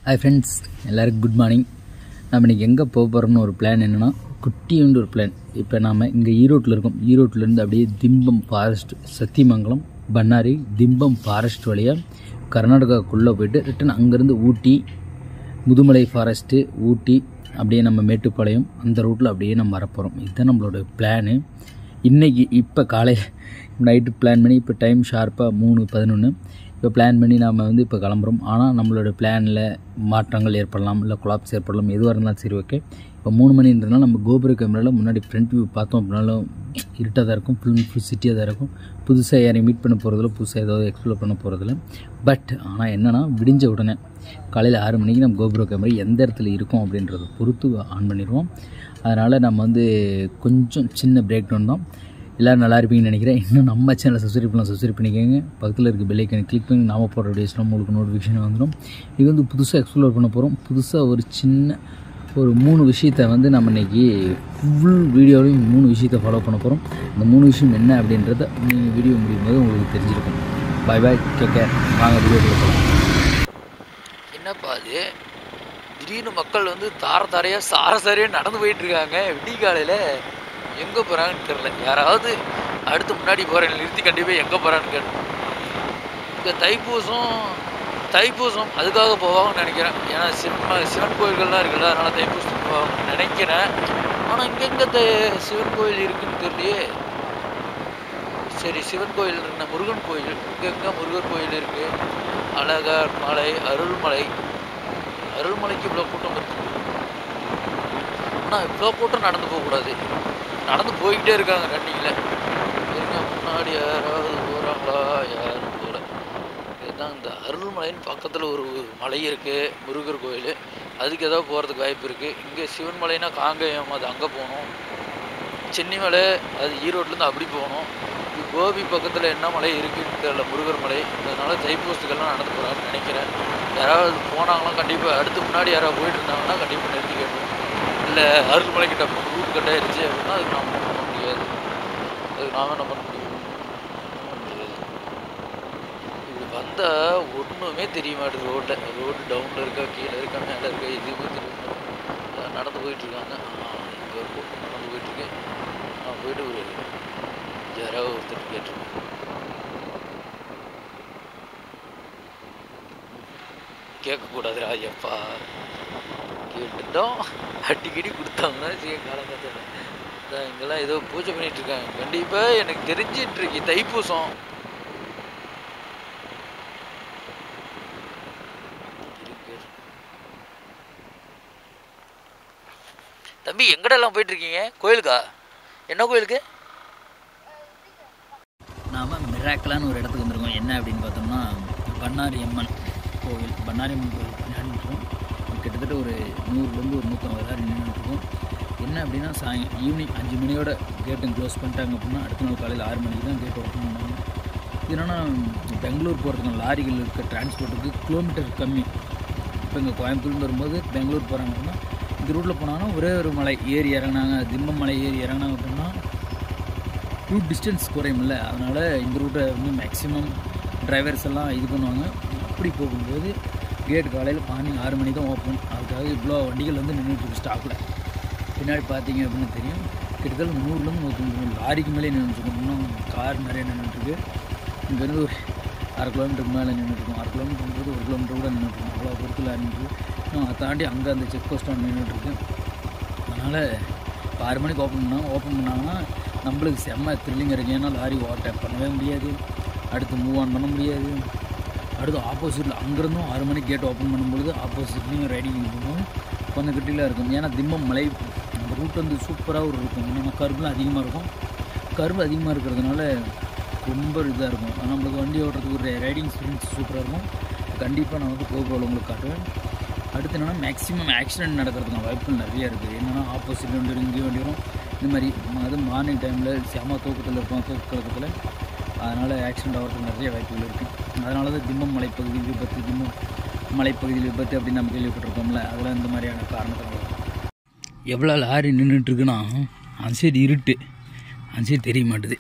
Hi friends எல்லாருக்கும் good morning நம்ம இன்றைக்கி எங்கே போக போகிறோம்னு ஒரு பிளான் என்னென்னா குட்டியுண்டு ஒரு பிளான் இப்போ நாம் இங்கே ஈரோட்டில் இருக்கோம் ஈரோட்டிலேருந்து அப்படியே திம்பம் ஃபாரஸ்ட் சத்தியமங்கலம் பண்ணாரி திம்பம் ஃபாரஸ்ட் வழியாக கர்நாடகாக்குள்ளே போயிட்டு ரிட்டன் அங்கேருந்து ஊட்டி முதுமலை ஃபாரஸ்ட்டு ஊட்டி அப்படியே நம்ம மேட்டுப்பாளையம் அந்த ரூட்டில் அப்படியே நம்ம வரப்போகிறோம் இதுதான் நம்மளோட பிளானு இன்றைக்கி இப்போ காலை நைட்டு பிளான் பண்ணி இப்போ டைம் ஷார்ப்பாக மூணு பதினொன்று இப்போ பிளான் பண்ணி நாம் வந்து இப்போ கிளம்புறோம் ஆனால் நம்மளோட பிளானில் மாற்றங்கள் ஏற்படலாம் இல்லை கொலாப்ஸ் ஏற்படலாம் எதுவாக இருந்தாலும் சரி ஓகே இப்போ மூணு மணின்றதுனால நம்ம கோபுர கேமராவில் முன்னாடி ஃப்ரண்ட் வியூ பார்த்தோம் அப்படின்னாலும் இருட்டாக தான் இருக்கும் ஃபுல் ஃபுல் சிட்டியாக தான் இருக்கும் புதுசாக யாரையும் மீட் பண்ண போகிறதில்ல புதுசாக ஏதாவது எக்ஸ்ப்ளோர் பண்ண போகிறதில்ல பட் ஆனால் என்னென்னா விடிஞ்ச உடனே காலையில் ஆறு மணிக்கு நம்ம கோபுர கேமரா எந்த இடத்துல இருக்கும் அப்படின்றத பொறுத்து ஆன் பண்ணிடுவோம் அதனால் நம்ம வந்து கொஞ்சம் சின்ன பிரேக் டவுன் தான் எல்லோரும் நல்லா இருப்பீங்கன்னு நினைக்கிறேன் இன்னும் நம்ம சேனலை சப்ஸ்கிரைப் பண்ணலாம் சப்ஸ்கிரைப் பண்ணிக்கோங்க பக்கத்தில் இருக்க பெல்லைக்கனை கிளிக் பண்ணி நாம போடுற வீடியோஸ்லாம் உங்களுக்கு நோட்டிஃபிகேஷன் வந்துடும் இது வந்து புதுசாக எக்ஸ்ப்ளோர் பண்ண போகிறோம் புதுசாக ஒரு சின்ன ஒரு மூணு விஷயத்தை வந்து நம்ம இன்றைக்கி ஃபுல் வீடியோலையும் மூணு விஷயத்தை ஃபாலோ பண்ண போகிறோம் அந்த மூணு விஷயம் என்ன அப்படின்றத நீங்கள் வீடியோ முடியும் போது உங்களுக்கு தெரிஞ்சிருக்கும் பை பாய் கேட்க வாங்க வீடியோ போகலாம் என்னப்பா அது திடீர்னு மக்கள் வந்து தார தாரையாக சார சாரையாக நடந்து போயிட்டு இருக்காங்க விடிய காலையில் எங்கே போகிறாங்கன்னு தெரில யாராவது அடுத்து முன்னாடி போகிறேன் நிறுத்தி கண்டிப்பாக எங்கே போகிறான்னு கேட்டோம் இங்கே தைப்பூசம் தைப்பூசம் அதுக்காக போவாங்கன்னு நினைக்கிறேன் ஏன்னா சிவன் சிவன் கோயில்கள்லாம் இருக்குல்ல அதனால் தைப்பூசத்துக்கு போவாங்கன்னு நினைக்கிறேன் ஆனால் இங்கெங்கே தை சிவன் கோயில் இருக்குன்னு தெரியலையே சரி சிவன் கோயில் இருந்த முருகன் கோயில் இங்கெங்க முருகர் கோயில் இருக்குது அழகர் மலை அருள்மலை அருள்மலைக்கு இவ்வளோ கூட்டம் இருக்கு ஆனால் இவ்வளோ கூட்டம் நடந்து போகக்கூடாது நடந்து போய்கிட்டே இருக்காங்க ரன்னிங்கில் இருங்க முன்னாடி யாராவது போகிறாங்களா யாரும் போகல இதுதான் இந்த அருள்மலைன்னு பக்கத்தில் ஒரு மலை இருக்குது முருகர் கோயில் அதுக்கு ஏதாவது போகிறதுக்கு வாய்ப்பு இருக்குது இங்கே சிவன் மலைனா காங்கேயம் அது அங்கே போகணும் சென்னிமலை அது ஈரோட்லேருந்து அப்படி போகணும் இது கோபி பக்கத்தில் என்ன மலை இருக்குன்னு தெரியல முருகர் மலை அதனால தைப்பூசத்துக்கெல்லாம் நடந்து போகிறாங்கன்னு நினைக்கிறேன் யாராவது போனாங்கன்னா கண்டிப்பாக அடுத்து முன்னாடி யாராவது போயிட்டு இருந்தாங்கன்னா கண்டிப்பாக நிறுத்தி கேட்போம் இல்லை அருள்மலை கிட்ட ரூட் கட்டாயிருச்சு அப்படின்னா அதுக்கு நாம் பண்ண முடியாது அதுக்கு நாங்கள் என்ன பண்ண முடியும் பண்ண முடியாது இப்படி வந்தால் ஒன்றுமே தெரிய மாட்டேது ரோட்டில் ரோடு டவுனில் இருக்கா கீழே இருக்கா மேலே இருக்கா எதுவுமே தெரிய மாட்டேங்குது. நடந்து போயிட்டு இருக்காங்க இங்கே ஒரு கூட்டம் நடந்து போயிட்டு இருக்கேன் நான் போயிட்டு ஒரு யாராவது ஒருத்தர் கேட்டிருக்கேன் கேட்கக்கூடாதுடா ஐயப்பா கேட்டுட்டோம் அடிக்கடி கொடுத்தாங்கன்னா சரி காலங்கத்தில் அதான் இங்கெல்லாம் ஏதோ பூஜை பண்ணிட்டு இருக்காங்க கண்டிப்பாக எனக்கு தெரிஞ்சிட்டு இருக்கு தைப்பூசம் இருக்கு. தம்பி எங்கடெல்லாம் போயிட்டு இருக்கீங்க கோயிலுக்கா என்ன கோயிலுக்கு நாம் மிராக்கலான்னு ஒரு இடத்துக்கு வந்திருக்கோம் என்ன அப்படின்னு பார்த்தோம்னா பண்ணாரி அம்மன் கோவில் பண்ணாரி அம்மன் கோவில் பின்னாடி இருக்கோம் கிட்டத்தட்ட ஒரு நூறுலேருந்து ஒரு நூற்றம்பது பேர் நின்றுட்டுருக்கோம் என்ன அப்படின்னா சாய் ஈவினிங் அஞ்சு மணியோட கேட்டும் க்ளோஸ் பண்ணிட்டாங்க அப்படின்னா அடுத்த நாள் காலையில் ஆறு மணிக்கு தான் கேட் ஓப்பன் பண்ணுவாங்க இது என்னென்னா பெங்களூர் போகிறதுக்கு லாரிகள் இருக்க டிரான்ஸ்போர்ட்டுக்கு கிலோமீட்டர் கம்மி இப்போ இங்கே கோயம்புத்தூர்னு வரும்போது பெங்களூர் போகிறாங்க அப்படின்னா இந்த ரூட்டில் போனாங்கன்னா ஒரே ஒரு மலை ஏறி இறங்குனாங்க திம்பம் மலை ஏறி இறங்குனாங்க அப்படின்னா ரூட் டிஸ்டன்ஸ் குறையும்ல அதனால் இந்த ரூட்டை வந்து மேக்ஸிமம் டிரைவர்ஸ் எல்லாம் இது பண்ணுவாங்க அப்படி போகும்போது கேட் காலையில் மார்னிங் ஆறு மணி தான் ஓப்பன் அதுக்காக இவ்வளோ வண்டிகள் வந்து நின்றுட்டு இருக்கு ஸ்டாப்பில் பின்னாடி பார்த்தீங்க அப்படின்னு தெரியும் கிட்டத்தட்ட நூறுலேருந்து நூற்றம்பது லாரிக்கு மேலே நின்றுட்டுருக்கோம் இன்னும் கார் நிறைய நின்றுட்டுருக்கு இங்கேருந்து ஒரு அரை கிலோமீட்டருக்கு மேலே நின்றுட்டுருக்கோம் அரை கிலோமீட்டர்ன்றது ஒரு கிலோமீட்டர் கூட நின்றுட்டுருக்கோம் அவ்வளோ பொறுத்து லாரி நின்று இன்னும் அதை தாண்டி அங்கே அந்த செக் போஸ்ட் ஒன்று நின்றுட்டுருக்கு அதனால் இப்போ ஆறு மணிக்கு ஓப்பன் பண்ணாங்க ஓப்பன் பண்ணாங்கன்னா நம்மளுக்கு செம்ம த்ரில்லிங் இருக்கு ஏன்னா லாரி ஓவர்டேக் பண்ணவே முடியாது அடுத்து மூவ் ஆன் பண்ண முடியாது அடுத்து ஆப்போசிட்டில் அங்கேருந்தும் ஆறு மணிக்கு கேட் ஓப்பன் பண்ணும்பொழுது ஆப்போசிட்லேயும் ரைடிங் பண்ணுவோம் கொஞ்சம் கிட்டிலாம் இருக்கும் ஏன்னா திம்பம் மலை அந்த ரூட் வந்து சூப்பராக ஒரு இருக்கும் ஏன்னா கரும்புலாம் அதிகமாக இருக்கும் கரும்பு அதிகமாக இருக்கிறதுனால ரொம்ப இதாக இருக்கும் ஆனா நம்மளுக்கு வண்டி ஓட்டுறதுக்கு ஒரு ரைடிங் எக்ஸ்பீரியன்ஸ் சூப்பராக இருக்கும் கண்டிப்பாக நான் வந்து கோபுரம் உங்களுக்கு காட்டுவேன் அடுத்து என்னென்னா மேக்ஸிமம் ஆக்சிடென்ட் நடக்கிறதுக்கான வாய்ப்புகள் நிறைய இருக்குது என்னென்னா ஆப்போசிட் வண்டி வரும், இங்கே வண்டி வரும் இந்த மாதிரி ம- அது மார்னிங் டைமில் செம தூக்கத்தில் இருப்போம் தூக்க கலக்கத்தில் அதனால் ஆக்சிடென்ட் ஆகிறதுக்கு நிறைய வாய்ப்புகள் இருக்குது அதனால தான் திம்பம் மலைப்பகுதியில் விபத்து திம்பம் மலைப்பகுதியில் விபத்து அப்படின்னு நம்ம கேள்விப்பட்டிருக்கோம்ல அதெல்லாம் இந்த மாதிரியான காரணத்தினால எவ்வளோ லாரி நின்றுட்டுருக்குன்னா அந்த சைடு இருட்டு அந்த சைடு தெரிய மாட்டுது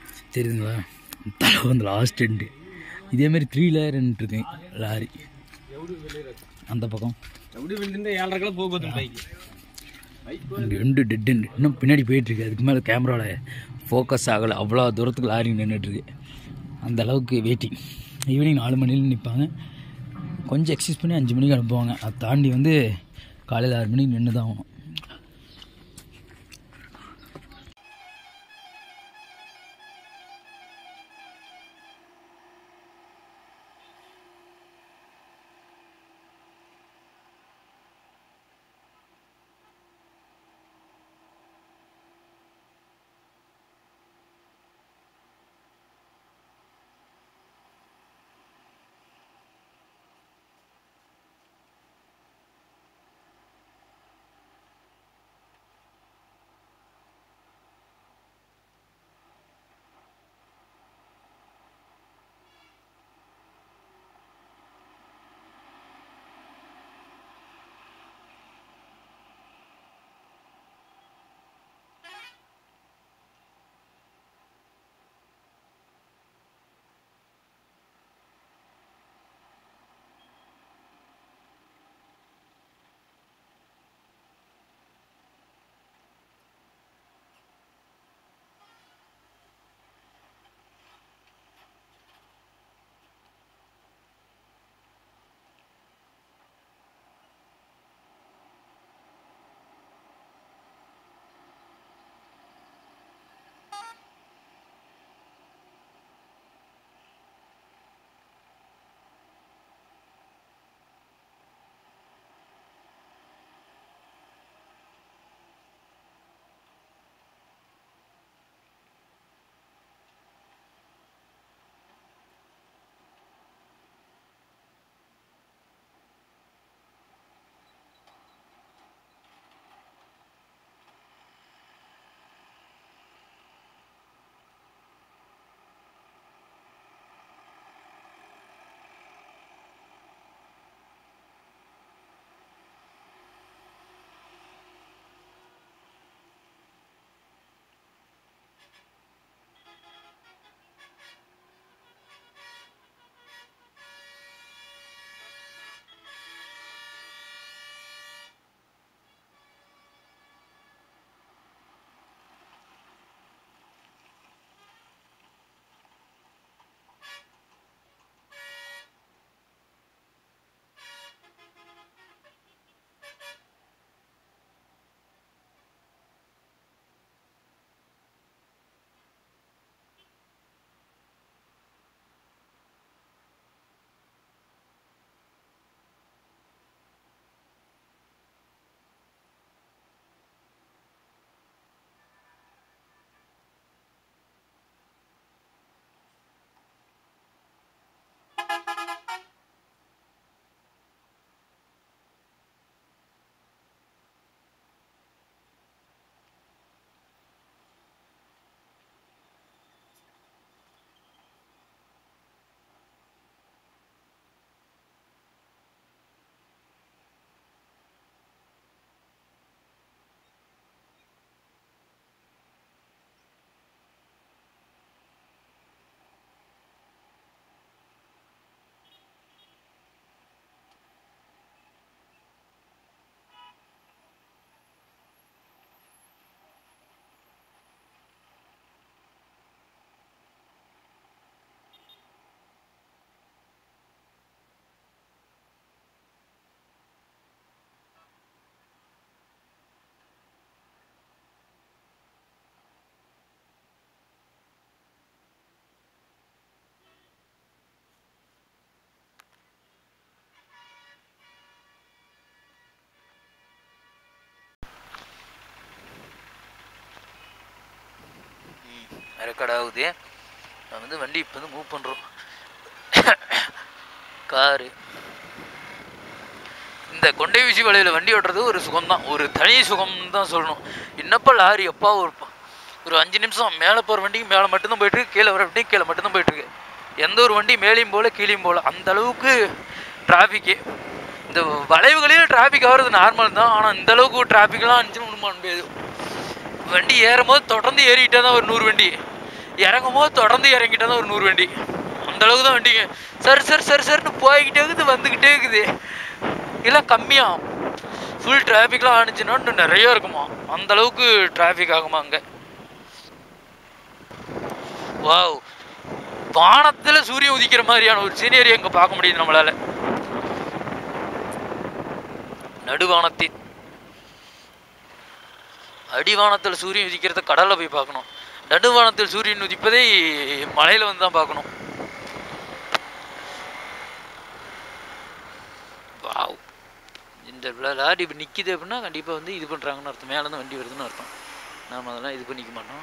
தெரியுதுங்களா தலை வந்து லாஸ்ட் எண்டு இதேமாரி த்ரீ லேயர் நின்றுட்டுருக்கேன் லாரி அந்த பக்கம் எப்படி விழுந்து ஏழரை கிலோ போகுது பைக் அங்க ரெண்டு டெட் இன்னும் பின்னாடி போயிட்டுருக்கு அதுக்கு மேலே கேமராவில் ஃபோக்கஸ் ஆகலை அவ்வளோ தூரத்துக்கு லாரி நின்றுட்டுருக்கு அந்த அளவுக்கு வெயிட்டிங் ஈவினிங் நாலு மணில நிற்பாங்க கொஞ்சம் எக்ஸசைஸ் பண்ணி அஞ்சு மணிக்கு அனுப்புவாங்க அதை தாண்டி வந்து காலையில் ஆறு மணிக்கு நின்று தான் ஆகணும் ரெக்கார்ட் ஆகுது நான் வந்து வண்டி இப்போ வந்து மூவ் பண்ணுறோம் காரு இந்த கொண்டை வீசி வலையில் வண்டி ஓட்டுறது ஒரு சுகம்தான் ஒரு தனி சுகம் தான் சொல்லணும் என்னப்பா லாரி அப்பா ஒரு ப- ஒரு அஞ்சு நிமிஷம் மேலே போகிற வண்டிக்கு மேலே மட்டும்தான் போயிட்டு இருக்கு கீழே வர வண்டிக்கு கீழே மட்டும்தான் போயிட்டு இருக்கு எந்த ஒரு வண்டி மேலேயும் போல கீழேயும் போல அந்த அளவுக்கு டிராஃபிக்கு இந்த வளைவுகளில் டிராஃபிக் ஆகிறது நார்மல் தான் ஆனால் இந்த அளவுக்கு டிராஃபிக்லாம் அஞ்சு ஒன்றும் பண்ண முடியாது வண்டி ஏறும் போது தொடர்ந்து ஏறிக்கிட்டே தான் ஒரு நூறு வண்டி இறங்கும் போது தொடர்ந்து இறங்கிட்டே தான் ஒரு நூறு வண்டி அந்த அந்த அளவுக்கு தான் வண்டிங்க சரி சரி சரி சரின்னு போய்கிட்டே இருக்குது வந்துக்கிட்டே இருக்குது இல்லை கம்மியா ஃபுல் டிராஃபிக்லாம் ஆனிச்சுன்னா இன்னும் நிறைய இருக்குமா அந்த அளவுக்கு டிராஃபிக் ஆகுமா அங்கே வாவ் வானத்தில் சூரியன் உதிக்கிற மாதிரியான ஒரு சீனரி அங்கே பார்க்க முடியுது நம்மளால நடுவானத்தில் அடிவானத்தில் சூரியன் உதிக்கிறத கடல்ல போய் பார்க்கணும் நடுவானத்தில் சூரியன் உதிப்பதை மலையில வந்து தான் பார்க்கணும் வாவ் இந்த லாரி இப்போ நிற்கிது அப்படின்னா கண்டிப்பாக வந்து இது பண்ணுறாங்கன்னு அர்த்தம் மேலேருந்து வண்டி வருதுன்னு அர்த்தம் நாம் அதெல்லாம் இது பண்ணிக்க மாட்டோம்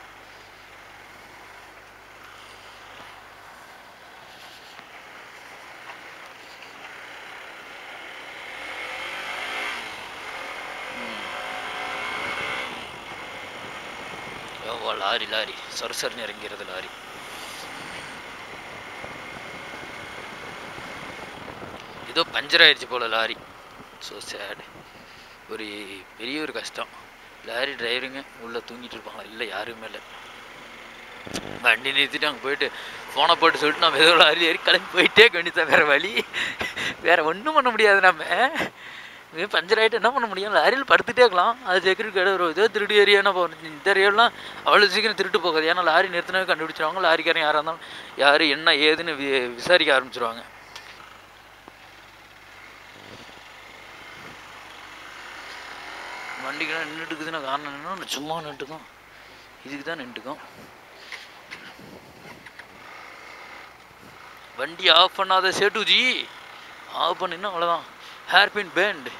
ஓ லாரி லாரி சொரசொரன்னு இறங்கிறது லாரி ஏதோ பஞ்சர் ஆயிடுச்சு போல லாரி ஸோ சேடு ஒரு பெரிய ஒரு கஷ்டம் லாரி டிரைவருங்க உள்ளே தூங்கிட்டு இருப்பாங்க இல்லை யாருமே இல்லை வண்டி நிறுத்திட்டு அங்கே போயிட்டு ஃபோனை போட்டு சொல்லிட்டு நம்ம ஏதோ லாரி ஏறி கிளம்பி போயிட்டே கண்டித்தான் வேற வழி வேற ஒன்றும் பண்ண முடியாது நம்ம இது பஞ்சர் ஆகிட்டு என்ன பண்ண முடியும் லாரியில் படுத்துட்டே இருக்கலாம் அது செக்யூரிட்டி கடை ஒரு ஏதோ திருடி ஏரியானா போகணும் இந்த ஏரியாலாம் அவ்வளோ சீக்கிரம் திருட்டு போகாது ஏன்னா லாரி நிறுத்தினவே கண்டுபிடிச்சிருவாங்க லாரிக்காரன் யாராக இருந்தாலும் யார் என்ன ஏதுன்னு வி- விசாரிக்க ஆரம்பிச்சிருவாங்க வண்டிக்கெல்லாம் நின்றுட்டு இருக்குதுன்னா காரணம் என்னன்னா சும்மா நின்றுக்கும் இதுக்கு தான் நின்றுக்கும் வண்டி ஆஃப் பண்ணாத சேட்டுஜி ஆஃப் பண்ணினா அவ்வளோதான் ஹேர்பின் பேண்ட்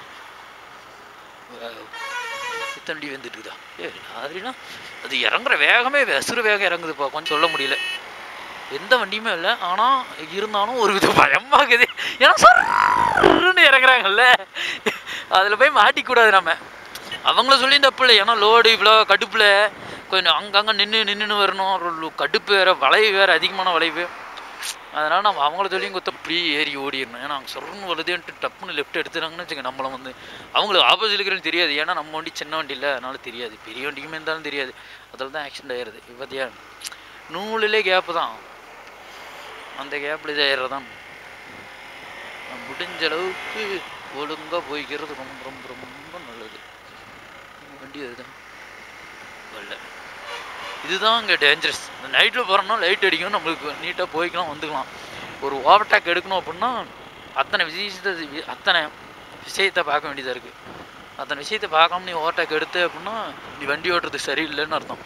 இத்தண்டி வந்துட்டுதா ஏ லாரினா அது இறங்குற வேகமே வெசுறு வேகம் இறங்குதுப்பா கொஞ்சம் சொல்ல முடியல எந்த வண்டியுமே இல்லை ஆனால் இருந்தாலும் ஒரு வித பயமாகுது ஏன்னா சொல்லுன்னு இறங்குறாங்கல்ல அதில் போய் மாட்டிக்கூடாது நம்ம அவங்கள சொல்லி தப்பு இல்லை ஏன்னா லோடு இவ்வளோ கடுப்பில் கொஞ்சம் அங்கங்கே நின்று நின்றுன்னு வரணும் ஒரு லு- கடுப்பு வேறு வளைவு வேறு அதிகமான வளைவு அதனால் நம்ம அவங்கள சொல்லியும் கொத்த இப்படி ஏறி ஓடிடணும் ஏன்னா அவங்க சொல்லுன்னு வருதுன்ட்டு டப்புன்னு லெஃப்ட் எடுத்துறாங்கன்னு வச்சுக்க நம்மள வந்து அவங்களுக்கு ஆப்போசிட் இருக்கிறன்னு தெரியாது ஏன்னா நம்ம வண்டி சின்ன வண்டி இல்லை அதனால தெரியாது பெரிய வண்டிக்குமே இருந்தாலும் தெரியாது அதில் தான் ஆக்சிடென்ட் ஆயிடுது இப்போத்தியா நூலிலே கேப்பு தான் அந்த கேப்பில் இதாகிறது தான் முடிஞ்ச அளவுக்கு ஒழுங்காக போய்க்கிறது ரொம்ப ரொம்ப ரொம்ப நல்லது வண்டி அதுதான் வரல இதுதான் இங்கே டேஞ்சரஸ் இந்த நைட்டில் போகிறோம்னா லைட் அடிக்கும் நம்மளுக்கு நீட்டாக போய்க்கலாம் வந்துக்கலாம் ஒரு ஓவர்டேக் எடுக்கணும் அப்படின்னா அத்தனை விஷயத்தை வி- அத்தனை விஷயத்தை பார்க்க வேண்டியதாக இருக்குது அத்தனை விஷயத்தை பார்க்காம நீ ஓவர்டேக் எடுத்த அப்படின்னா நீ வண்டி ஓட்டுறது சரியில்லைன்னு அர்த்தம்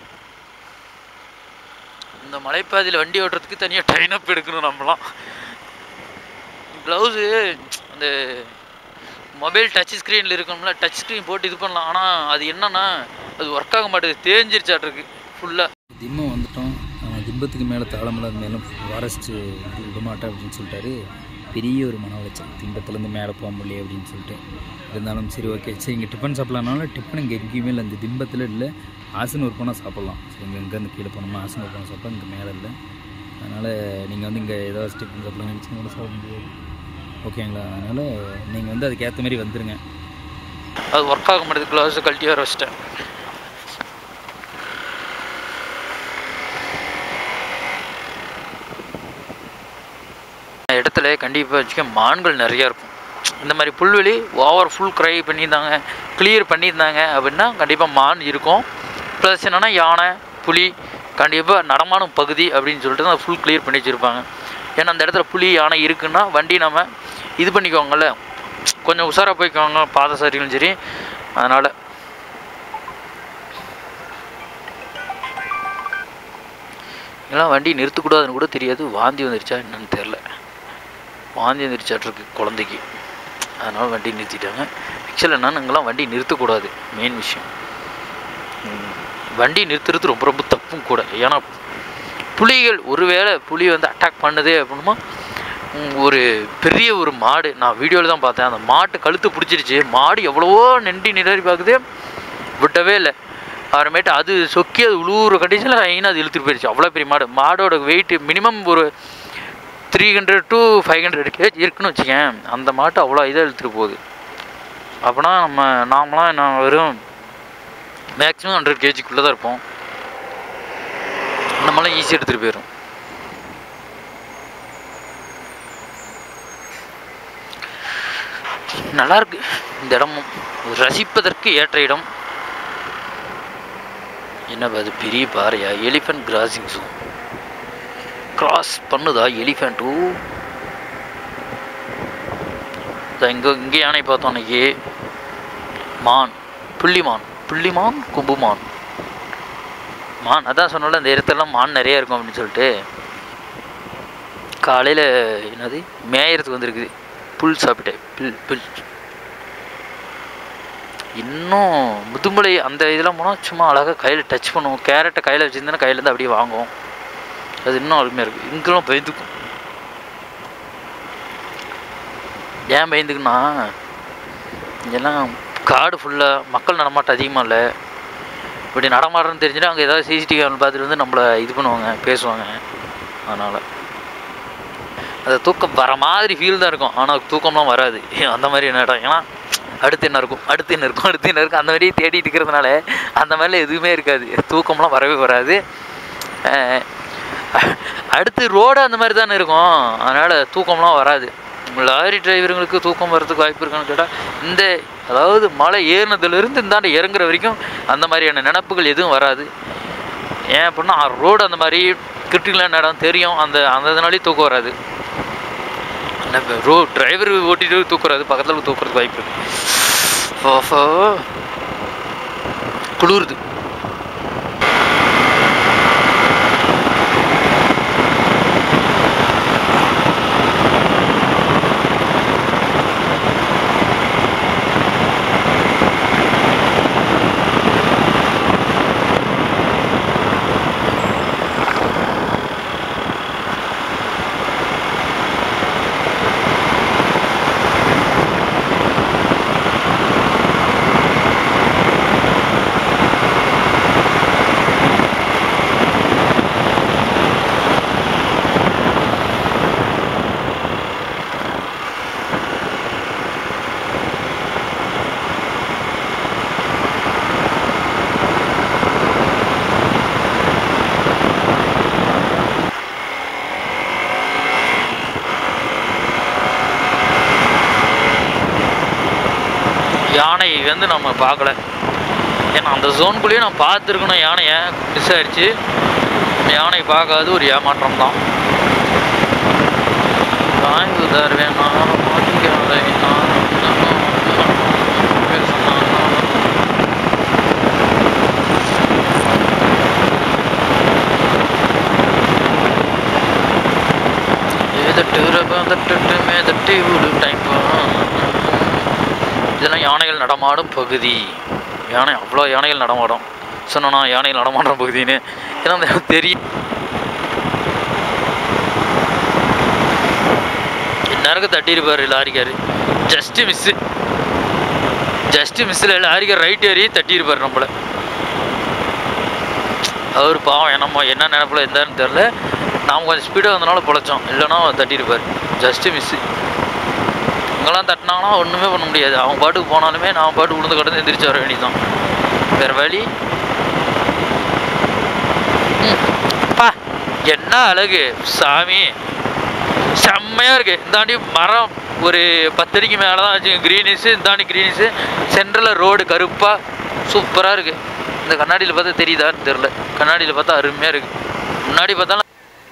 இந்த மலைப்பாதையில் வண்டி ஓட்டுறதுக்கு தனியாக ட்ரைன் அப் எடுக்கணும் நம்மலாம் க்ளவுஸு அந்த மொபைல் டச் ஸ்க்ரீனில் இருக்கணும்ல டச் ஸ்க்ரீன் போட்டு இது பண்ணலாம் ஆனால் அது என்னன்னா அது ஒர்க் ஆக மாட்டேது தேஞ்சிருச்சாட்டிருக்கு ஃபுல்லாக திம்மம் வந்துட்டோம் அவன் திம்பத்துக்கு மேலே தாளமில்லாத மேலும் ஃபாரஸ்ட்டு விடமாட்டேன் அப்படின்னு சொல்லிட்டாரு பெரிய ஒரு மன உளைச்சல் திம்பத்துலேருந்து மேலே போக முடியல அப்படின்னு சொல்லிட்டு இருந்தாலும் சரி ஓகே சரி இங்கே டிஃபன் சாப்பிட்லானாலும் டிஃபன் இங்கே எங்கேயுமே இல்லை இந்த திம்பத்தில் இல்லை ஆசனூர் போனால் சாப்பிட்லாம் சரி இங்கே எங்கேருந்து கீழே போனோம்னா ஆசனூர் போனால் சாப்பிட்டா இங்கே மேலே இல்லை அதனால் நீங்கள் வந்து இங்கே ஏதாவது டிஃபன் சாப்பிட்லாம் நினச்சி கூட சாப்பிட முடியாது ஓகேங்களா அதனால் நீங்கள் வந்து அதுக்கேற்ற மாதிரி வந்துடுங்க அது ஒர்க் ஆக மாட்டேது க்ளவுஸை கழட்டி வர வச்சிட்டேன் இடத்துல கண்டிப்பாக வச்சுக்க மான்கள் நிறையா இருக்கும் இந்த மாதிரி புல்வெளி ஓவர் ஃபுல் க்ரை பண்ணியிருந்தாங்க கிளியர் பண்ணியிருந்தாங்க அப்படின்னா கண்டிப்பாக மான் இருக்கும் ப்ளஸ் என்னென்னா யானை புலி கண்டிப்பாக நடமாடும் பகுதி அப்படின்னு சொல்லிட்டு தான் ஃபுல் கிளியர் பண்ணி வச்சுருப்பாங்க ஏன்னா அந்த இடத்துல புலி யானை இருக்குன்னா வண்டி நம்ம இது பண்ணிக்கோங்கல்ல கொஞ்சம் உஷாராக போய்க்கோங்க பாதசாரிகளும் சரி அதனால் இதெல்லாம் வண்டி நிறுத்தக்கூடாதுன்னு கூட தெரியாது வாந்தி வந்துருச்சா என்னன்னு தெரில வாந்தி வந்துருச்சாட்டிருக்கு குழந்தைக்கு அதனால் வண்டி நிறுத்திட்டாங்க ஆக்சுவலாக என்னன்னா இங்கெல்லாம் வண்டி நிறுத்தக்கூடாது மெயின் விஷயம் ம், வண்டி நிறுத்துறது ரொம்ப ரொம்ப தப்பும் கூட ஏன்னா புலிகள் ஒருவேளை புலி வந்து அட்டாக் பண்ணுது அப்படின்னா ம், ஒரு பெரிய ஒரு மாடு நான் வீடியோவில் தான் பார்த்தேன் அந்த மாட்டு கழுத்து பிடிச்சிருச்சு மாடு எவ்வளவோ நெண்டி நிலறி பார்க்குது விட்டவே இல்லை அப்புறமேட்டு அது சொக்கி அது உழுவுற கண்டிஷனில் ஐனா அது இழுத்துட்டு போயிடுச்சு அவ்வளோ பெரிய மாடு மாடோட வெயிட் மினிமம் ஒரு three hundred to five hundred kg இருக்குன்னு வச்சுக்கேன் அந்த மாட்டை அவ்வளோ இதாக இழுத்துட்டு போகுது அப்போனா நம்ம நாமலாம் என்ன வெறும் மேக்ஸிமம் ஹண்ட்ரட் கேஜிக்குள்ளே தான் இருப்போம் நம்மளாம் ஈஸியாக எடுத்துகிட்டு போயிடும் நல்லா இருக்கு இந்த இடமும் ரசிப்பதற்கு ஏற்ற இடம் என்ன அது பெரிய பாறையா எலிஃபென்ட் கிராசிங் ஜூ கிராஸ் பண்ணுதா எலிஃபெண்ட்டு இங்கே இங்கே யானை பார்த்தோம் அன்னைக்கு மான் புள்ளிமான் புள்ளிமான் கும்புமான் மான் அதான் சொன்னல இந்த இடத்துலலாம் மான் நிறைய இருக்கும் அப்படின்னு சொல்லிட்டு காலையில் என்னது மேயறதுக்கு வந்திருக்குது புல் சாப்பிட்டேன் புல் புல் இன்னும் முதுமலை அந்த இதெல்லாம் போனால் சும்மா அழகாக கையில் டச் பண்ணுவோம் கேரட்டை கையில் வச்சுருந்தேன்னா கையிலேருந்து அப்படியே வாங்குவோம் அது இன்னும் அருமையாக இருக்குது இங்கெல்லாம் பயந்துக்கும் ஏன் பயந்துக்குன்னா இங்கெல்லாம் காடு ஃபுல்லாக மக்கள் நடமாட்டம் அதிகமாக இல்லை இப்படி நடமாடுறன்னு தெரிஞ்சுட்டு அங்கே ஏதாவது சிசிடிவி கேமரா பார்த்துட்டு வந்து நம்மளை இது பண்ணுவாங்க பேசுவாங்க அதனால் அந்த தூக்கம் வர மாதிரி ஃபீல் தான் இருக்கும் ஆனால் தூக்கம்லாம் வராது அந்த மாதிரி என்ன இடம் ஏன்னா அடுத்து என்ன இருக்கும் அடுத்து என்ன இருக்கும் அடுத்து என்ன இருக்கும் அந்த மாதிரி தேடிட்டு இருக்கிறதுனால அந்த மாதிரிலாம் எதுவுமே இருக்காது தூக்கம்லாம் வரவே வராது அஹ் அடுத்து ரோடு அந்த மாதிரி தானே இருக்கும் அதனால் தூக்கம்லாம் வராது லாரி டிரைவருங்களுக்கு தூக்கம் வர்றதுக்கு வாய்ப்பு இருக்கான்னு கேட்டால் இந்த அதாவது மலை ஏறினதுலேருந்து இந்தாண்ட இறங்குற வரைக்கும் அந்த மாதிரியான நினப்புகள் எதுவும் வராது ஏன் அப்படின்னா ரோடு அந்த மாதிரி கிரிட்டிக்கலான இடம் தெரியும் அந்த அந்த இதனாலே தூக்கம் வராது நம்ம ரோ டிரைவர் ஓட்டிட்டு தூக்குறாது பக்கத்தில் தூக்குறதுக்கு வாய்ப்பு இருக்கு ஓஹோ குளிருது யானை வந்து நம்ம பார்க்கல ஏன்னா அந்த ஜோனுக்குள்ளேயே நான் பார்த்துருக்கணும் யானையை மிஸ் ஆயிடுச்சு இந்த யானை பார்க்காது ஒரு ஏமாற்றம் தான் வாய்வு தருவேன் நான் மாட்டிக்காத நான் ஏதட்டு ரபந்தட்டு மேதட்டி ஒரு டைம் இதெல்லாம் யானைகள் நடமாடும் பகுதி யானை அவ்வளோ யானைகள் நடமாடும் சொன்னா யானைகள் நடமாடுற பகுதின்னு ஏன்னா அந்த இடம் தெரியும் நேரத்துக்கு தட்டியிருப்பாரு லாரிக்காரு ஜஸ்ட்டு மிஸ்ஸு ஜஸ்ட்டு மிஸ்ஸில் லாரிக்கார் ரைட் ஏறி தட்டியிருப்பார் நம்மளை அவர் பாவம் என்னமோ என்ன நினப்பில் இருந்தாருன்னு தெரில நாம் கொஞ்சம் ஸ்பீடாக வந்தனால பொழைச்சோம் இல்லைன்னா தட்டியிருப்பார் ஜஸ்ட்டு மிஸ்ஸு இங்கெல்லாம் தட்டினாங்கன்னா ஒன்றுமே பண்ண முடியாது அவங்க பாட்டுக்கு போனாலுமே நான் பாட்டு உளுந்து கடந்து எந்திரிச்சு வர வேண்டியதுதான் வேறு வழி ம், பா என்ன அழகு சாமி செம்மையாக இருக்கு இந்தாண்டி மரம் ஒரு பத்தடிக்கு மேலே தான் வச்சு க்ரீனிஸு இந்தாண்டி க்ரீனிஸு சென்ட்ரலில் ரோடு கருப்பாக சூப்பராக இருக்கு இந்த கண்ணாடியில் பார்த்தா தெரியுதான்னு தெரில கண்ணாடியில் பார்த்தா அருமையாக இருக்கு முன்னாடி பார்த்தாலும்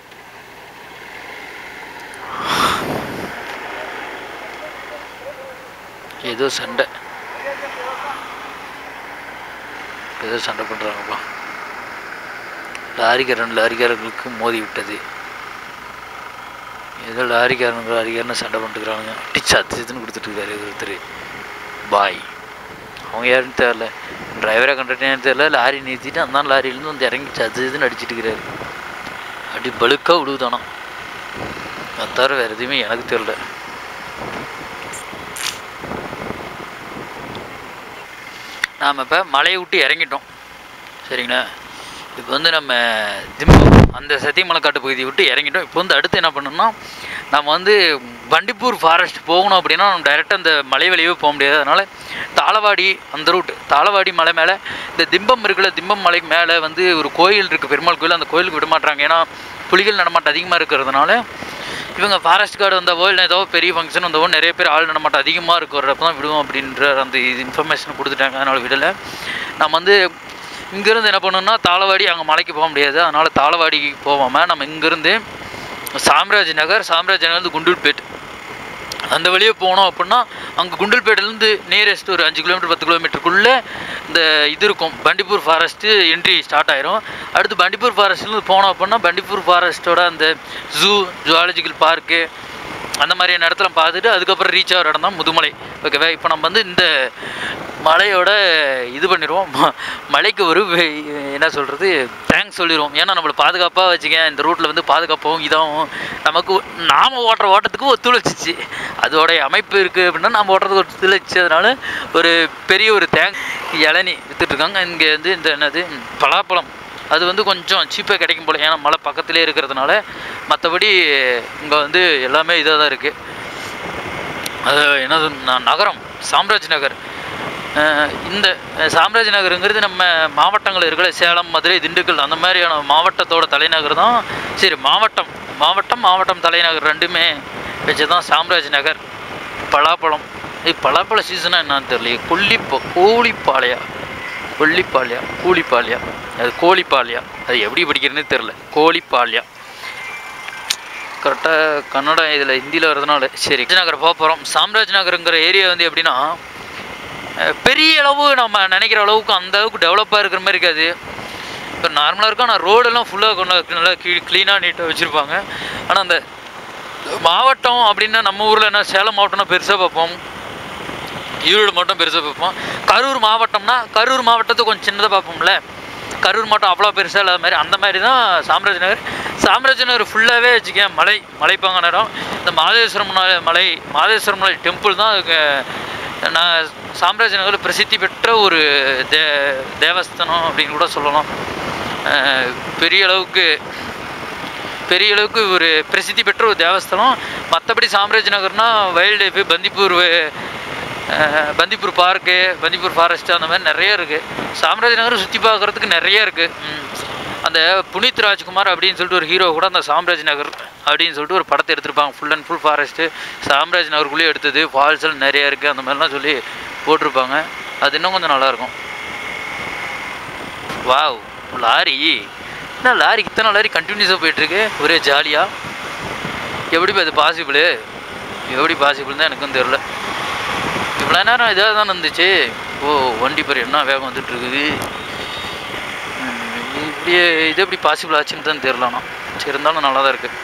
ஏதோ சண்டை ஏதோ சண்டை பண்ணுறாங்கப்பா லாரிக்காரன் லாரிக்காரர்களுக்கு மோதி விட்டது ஏதோ லாரிக்காரன் லாரிக்காரன் சண்டை பண்ணிட்டுக்கிறானுங்க அடிச்சு அத்துன்னு கொடுத்துட்டு இருக்காரு ஒருத்தர் பாய் அவங்க யாருன்னு தெரில டிரைவரை கண்டக்டர் தெரில லாரி நிறுத்திட்டு அந்த லாரியிலேருந்து வந்து இறங்கி சத்து இதுன்னு அடிச்சிட்டு இருக்கிறாரு அப்படி பழுக்கா விடுதானா அது தவிர வேறு எதுவுமே எனக்கு தெரில நாம் இப்போ மலையை விட்டு இறங்கிட்டோம் சரிங்களா இப்போ வந்து நம்ம திம்பம் அந்த சத்தியமலைக்காட்டு பகுதியை விட்டு இறங்கிட்டோம் இப்போ வந்து அடுத்து என்ன பண்ணணும்னா நம்ம வந்து பண்டிப்பூர் ஃபாரஸ்ட் போகணும் அப்படின்னா நம்ம டைரெக்டாக அந்த மலை வழியே போக முடியாது அதனால் தாளவாடி அந்த ரூட் தாளவாடி மலை மேலே இந்த திம்பம் இருக்குல்ல திம்பம் மலைக்கு மேலே வந்து ஒரு கோயில் இருக்குது பெருமாள் கோயில் அந்த கோயிலுக்கு விட மாட்டாங்க ஏன்னா புலிகள் நடமாட்டம் அதிகமாக இருக்கிறதுனால இவங்க ஃபாரஸ்ட் கார்டு வந்தவோ இல்லை ஏதோ பெரிய ஃபங்க்ஷன் வந்தவோ நிறைய பேர் ஆள் நடமாட்டம் அதிகமாக இருக்கிறப்ப தான் விடுவோம் அப்படின்ற அந்த இது இன்ஃபர்மேஷன் கொடுத்துட்டாங்க அதனால் விடலை நம்ம வந்து இங்கேருந்து என்ன பண்ணணும்னா தாளவாடி அங்கே மலைக்கு போக முடியாது அதனால் தாளவாடிக்கு போகாமல் நம்ம இங்கேருந்து சாம்ராஜ் நகர் சாம்ராஜ் நகர்ந்து குண்டூர்பேட் அந்த வழியே போனோம் அப்படின்னா அங்கே குண்டல்பேட்டிலேருந்து நியரஸ்ட் ஒரு அஞ்சு கிலோமீட்டர் பத்து கிலோமீட்டருக்குள்ளே இந்த இது இருக்கும் பண்டிப்பூர் ஃபாரஸ்ட்டு என்ட்ரி ஸ்டார்ட் ஆயிரும் அடுத்து பண்டிப்பூர் ஃபாரஸ்ட்லேருந்து போனோம் அப்படின்னா பண்டிப்பூர் ஃபாரஸ்ட்டோட அந்த ஜூ ஜுவாலஜிக்கல் பார்க்கு அந்த மாதிரியான இடத்துல பார்த்துட்டு அதுக்கப்புறம் ரீச் ஆகிற இடம் தான் முதுமலை ஓகேவா இப்போ நம்ம வந்து இந்த மலையோட இது பண்ணிடுவோம் ம- மலைக்கு ஒரு வே- என்ன சொல்கிறது தேங்க்ஸ் சொல்லிடுவோம் ஏன்னா நம்மளை பாதுகாப்பாக வச்சுக்க இந்த ரூட்டில் வந்து பாதுகாப்பாகவும் இதாகவும் நமக்கு நாம் ஓட்டுற ஓட்டத்துக்கு ஒத்துழைச்சிச்சு அதோடைய அமைப்பு இருக்குது அப்படின்னா நம்ம ஓட்டுறதுக்கு ஒத்துழைச்சதுனால ஒரு பெரிய ஒரு தேங்க் இளநி வித்துட்ருக்காங்க இங்கே வந்து இந்த என்னது ம், பலாப்பழம் அது வந்து கொஞ்சம் சீப்பாக கிடைக்கும் போல ஏன்னா மலை பக்கத்துலேயே இருக்கிறதுனால மற்றபடி இங்கே வந்து எல்லாமே இதாக தான் இருக்குது அது என்னது ந- நகரம் சாம்ராஜ் நகர் அஹ் இந்த அஹ் சாம்ராஜ் நகருங்கிறது நம்ம மாவட்டங்கள் இருக்கிற சேலம் மதுரை திண்டுக்கல் அந்த மாதிரியான மாவட்டத்தோட தலைநகர் தான் சரி மாவட்டம் மாவட்டம் மாவட்டம் தலைநகர் ரெண்டுமே வச்சு தான் சாம்ராஜ் நகர் பலாப்பழம் ஏய் பலாப்பழ சீசனாக என்னன்னு தெரியலையே கொல்லிப்ப கோழிப்பாளையா கொல்லிப்பாளையா கூலிப்பாளையா அது கோழிப்பாளையா அது எப்படி படிக்கிறதுனே தெரில கோழிப்பாளையா கரெக்டாக கன்னடம் இதில் ஹிந்தியில் வரதுனால சரி நகர் போக போகிறோம் சாம்ராஜ் நகருங்கிற ஏரியா வந்து எப்படின்னா அஹ், பெரிய அளவு நம்ம நினைக்கிற அளவுக்கு அந்த அளவுக்கு டெவலப்பாக இருக்கிற மாதிரி இருக்காது இப்போ நார்மலாக இருக்கும் ஆனால் ரோடெல்லாம் ஃபுல்லாக கொண்டு நல்லா க்ளீ க்ளீனாக நீட்டாக வச்சுருப்பாங்க ஆனால் அந்த மாவட்டம் அப்படின்னா நம்ம ஊரில் என்ன சேலம் மாவட்டம்னா பெருசாக பார்ப்போம் ஈரோடு மாவட்டம் பெருசாக பார்ப்போம் கரூர் மாவட்டம்னா கரூர் மாவட்டத்தை கொஞ்சம் சின்னதாக பார்ப்போம்ல கரூர் மாவட்டம் அவ்வளோ பெருசாக இல்லாத மாதிரி அந்த மாதிரி தான் சாம்ராஜ் நகர் சாம்ராஜ் நகர் ஃபுல்லாகவே வச்சுக்கேன் மலை மலைப்பாங்க நேரம் இந்த மாதேஸ்வரம் மலை- மலை மாதேஸ்வரம் மலை டெம்பிள் தான் அதுக்கு நான் சாம்ராஜ் நகர் பிரசித்தி பெற்ற ஒரு தே தேவஸ்தானம் அப்படின்னு கூட சொல்லலாம் அஹ் பெரிய அளவுக்கு பெரிய அளவுக்கு ஒரு பிரசித்தி பெற்ற ஒரு தேவஸ்தலம் மற்றபடி சாம்ராஜ் நகர்னா வைல்ட் லைஃபு பந்திப்பூர் அஹ், பந்திப்பூர் பார்க்கு பந்திப்பூர் ஃபாரஸ்ட்டு அந்த மாதிரி நிறைய இருக்குது சாம்ராஜ் நகர் சுற்றி பார்க்குறதுக்கு நிறைய இருக்குது அந்த புனித் ராஜ்குமார் அப்படின்னு சொல்லிட்டு ஒரு ஹீரோ கூட அந்த சாம்ராஜ் நகர் அப்படின்னு சொல்லிட்டு ஒரு படத்தை எடுத்திருப்பாங்க ஃபுல் அண்ட் ஃபுல் ஃபாரஸ்ட்டு சாம்ராஜ் நகருக்குள்ளேயே எடுத்தது ஃபால்ஸ் எல்லாம் நிறைய இருக்குது அந்த மாதிரிலாம் சொல்லி போட்டிருப்பாங்க அது இன்னும் கொஞ்சம் நல்லாயிருக்கும் வாவ் லாரி என்ன லாரி இத்தனை லாரி கண்டினியூஸாக போயிட்டுருக்கு ஒரே ஜாலியாக எப்படி அது பாசிபிள் எப்படி பாசிபிள் தான் எனக்கும் தெரில இவ்வளோ நேரம் இதாக தான் இருந்துச்சு ஓ வண்டி பேர் என்ன வேகம் வந்துட்டு இருக்குது ம், இப்படியே இது எப்படி பாசிபிள் ஆச்சுன்னு தான் தெரிலண்ணா சரி இருந்தாலும் நல்லா தான் இருக்குது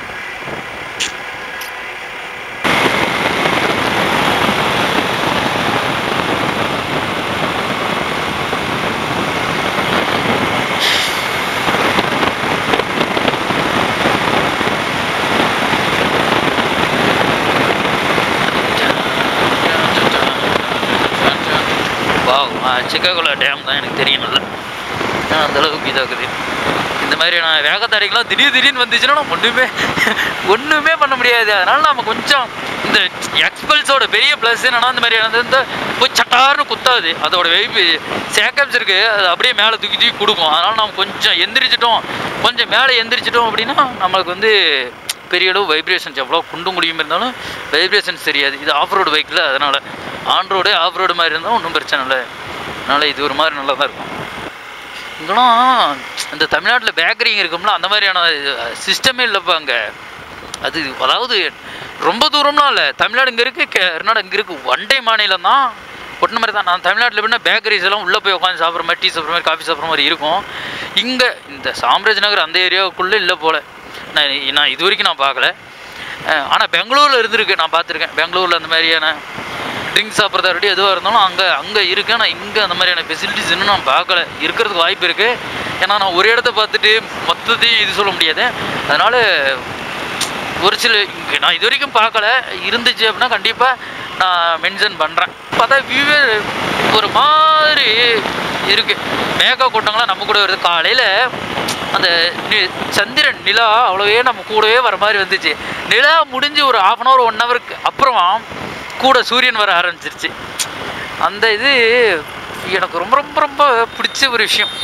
வாவ் சிக்காகோல டேம் தான் எனக்கு தெரியும் நல்லா ஆ, அந்த அளவுக்கு இதாகுது இந்த மாதிரியான வேகத்தாரிக்கெல்லாம் திடீர் திடீர்னு வந்துச்சுன்னா நம்ம ஒன்றுமே ஒன்றுமே பண்ண முடியாது அதனால நம்ம கொஞ்சம் இந்த எக்ஸ்பல்ஸோட பெரிய ப்ளஸ் என்னன்னா இந்த மாதிரி வந்து போய் சட்டார்னு குத்தாது அதோட வெயிப்பு சேக்கப்ஸ் இருக்குது அது அப்படியே மேலே தூக்கி தூக்கி கொடுக்கும் அதனால் நம்ம கொஞ்சம் எந்திரிச்சிட்டோம் கொஞ்சம் மேலே எந்திரிச்சிட்டோம் அப்படின்னா நம்மளுக்கு வந்து பெரிய அளவு வைப்ரேஷன்ஸ் எவ்வளோ குண்டு முடியும் இருந்தாலும் வைப்ரேஷன்ஸ் தெரியாது இது ஆஃப் ரோடு பைக்கில் அதனால் ஆன் ரோடு ஆஃப் ரோடு மாதிரி இருந்தால் ஒன்றும் பிரச்சனை இல்லை அதனால் இது ஒரு மாதிரி நல்லா தான் இருக்கும் இங்கெல்லாம் இந்த தமிழ்நாட்டில் பேக்கரிங்க இருக்கும்ல அந்த மாதிரியான சிஸ்டமே இல்லைப்பா அங்கே அது அதாவது ரொம்ப தூரம்லாம் இல்லை தமிழ்நாடு இங்கே இருக்குது கர்நாடகா இங்கே இருக்குது ஒன் டே மாநிலம் தான் ஒட்டின மாதிரி தான் நான் தமிழ்நாட்டில் எப்படின்னா பேக்கரிஸ் எல்லாம் உள்ளே போய் உட்காந்து சாப்பிட்ற மாதிரி டீ சாப்பிட்ற மாதிரி காஃபி சாப்பிட்ற மாதிரி இருக்கும் இங்கே இந்த சாம்ராஜ் நகர் அந்த ஏரியாவுக்குள்ளே இல்லை போல் நான் நான் இது வரைக்கும் நான் பார்க்கல ஆனால் பெங்களூரில் இருந்திருக்கு நான் பார்த்துருக்கேன் பெங்களூரில் அந்த மாதிரியான ட்ரிங்க்ஸ் சாப்பிட்றதா இருக்கட்டும் எதுவாக இருந்தாலும் அங்கே அங்கே இருக்கு ஆனால் இங்கே அந்த மாதிரியான ஃபெசிலிட்டிஸ் இன்னும் நான் பார்க்கல இருக்கிறதுக்கு வாய்ப்பு இருக்குது ஏன்னா நான் ஒரு இடத்த பார்த்துட்டு மொத்தத்தையும் இது சொல்ல முடியாது அதனால் ஒரு சில இங்கே நான் இது வரைக்கும் பார்க்கல இருந்துச்சு அப்படின்னா கண்டிப்பாக நான் மென்ஷன் பண்ணுறேன் பார்த்தா வியூவே ஒரு மாதிரி இருக்குது மேக கூட்டங்கள்லாம் நம்ம கூட வருது காலையில் அந்த நி- சந்திரன் நிலா அவ்வளோவே நம்ம கூடவே வர மாதிரி வந்துச்சு நிலா முடிஞ்சு ஒரு ஆஃப் அன் ஹவர் ஒன் ஹவருக்கு அப்புறம் கூட சூரியன் வர ஆரம்பிச்சிருச்சு அந்த இது எனக்கு ரொம்ப ரொம்ப ரொம்ப பிடிச்ச ஒரு விஷயம்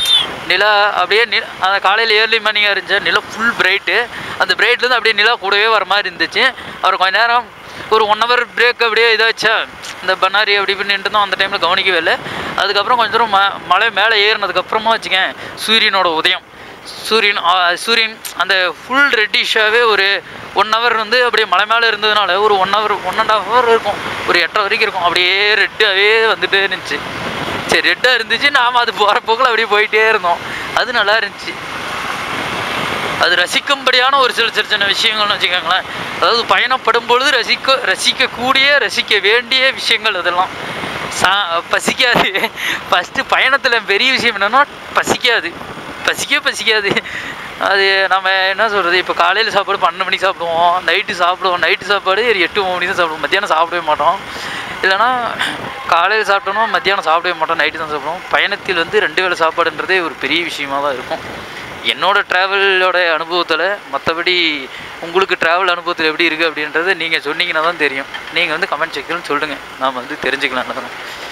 நிலா அப்படியே நி அந்த காலையில் ஏர்லி மார்னிங்காக இருந்துச்சு நிலா ஃபுல் பிரைட்டு அந்த பிரைட்லேருந்து அப்படியே நிலா கூடவே வர மாதிரி இருந்துச்சு அப்புறம் கொஞ்ச நேரம் ஒரு ஒன் ஹவர் பிரேக் அப்படியே இதாச்சா இந்த பண்ணாரி அப்படி இப்படி நின்றுந்தோம் அந்த டைமில் கவனிக்கவே இல்லை அதுக்கப்புறம் கொஞ்சம் தூரம் ம மலை மேலே ஏறினதுக்கப்புறமா வச்சுக்கேன் சூரியனோட உதயம் சூரியன் ஆ, சூரியன் அந்த ஃபுல் ரெட்டிஷாகவே ஒரு ஒன் ஹவர் வந்து அப்படியே மலை மேலே இருந்ததுனால ஒரு one hour one and half hour இருக்கும் ஒரு எட்டரை வரைக்கும் இருக்கும் அப்படியே ரெட்டாகவே வந்துட்டே இருந்துச்சு சரி ரெட்டாக இருந்துச்சு நாம் அது போகிற போக்கில் அப்படியே போயிட்டே இருந்தோம் அது நல்லா இருந்துச்சு அது ரசிக்கும்படியான ஒரு சில சின்ன சின்ன விஷயங்கள்னு வச்சுக்கோங்களேன் அதாவது பயணப்படும் பொழுது ரசிக்க ரசிக்கக்கூடிய ரசிக்க வேண்டிய விஷயங்கள் அதெல்லாம் சா பசிக்காது ஃபஸ்ட்டு பயணத்தில் பெரிய விஷயம் என்னென்னா பசிக்காது பசிக்கவே பசிக்காது அது நம்ம என்ன சொல்கிறது இப்போ காலையில் சாப்பாடு பன்னெண்டு மணிக்கு சாப்பிடுவோம் நைட்டு சாப்பிடுவோம் நைட்டு சாப்பாடு ஒரு எட்டு ஒம்பது மணிக்கு தான் சாப்பிடுவோம் மத்தியானம் சாப்பிடவே மாட்டோம் இல்லைன்னா காலையில் சாப்பிட்டோம்னா மத்தியானம் சாப்பிடவே மாட்டோம் நைட்டு தான் சாப்பிடுவோம் பயணத்தில் வந்து ரெண்டு வேளை சாப்பாடுன்றதே ஒரு பெரிய விஷயமா தான் இருக்கும் என்னோட ட்ராவலோட அனுபவத்தில் மற்றபடி உங்களுக்கு ட்ராவல் அனுபவத்தில் எப்படி இருக்குது அப்படின்றத நீங்கள் சொன்னீங்கன்னா தான் தெரியும் நீங்கள் வந்து கமெண்ட் செக்ஷன் சொல்லுங்கள் நாம் வந்து தெரிஞ்சுக்கலாம் என்ன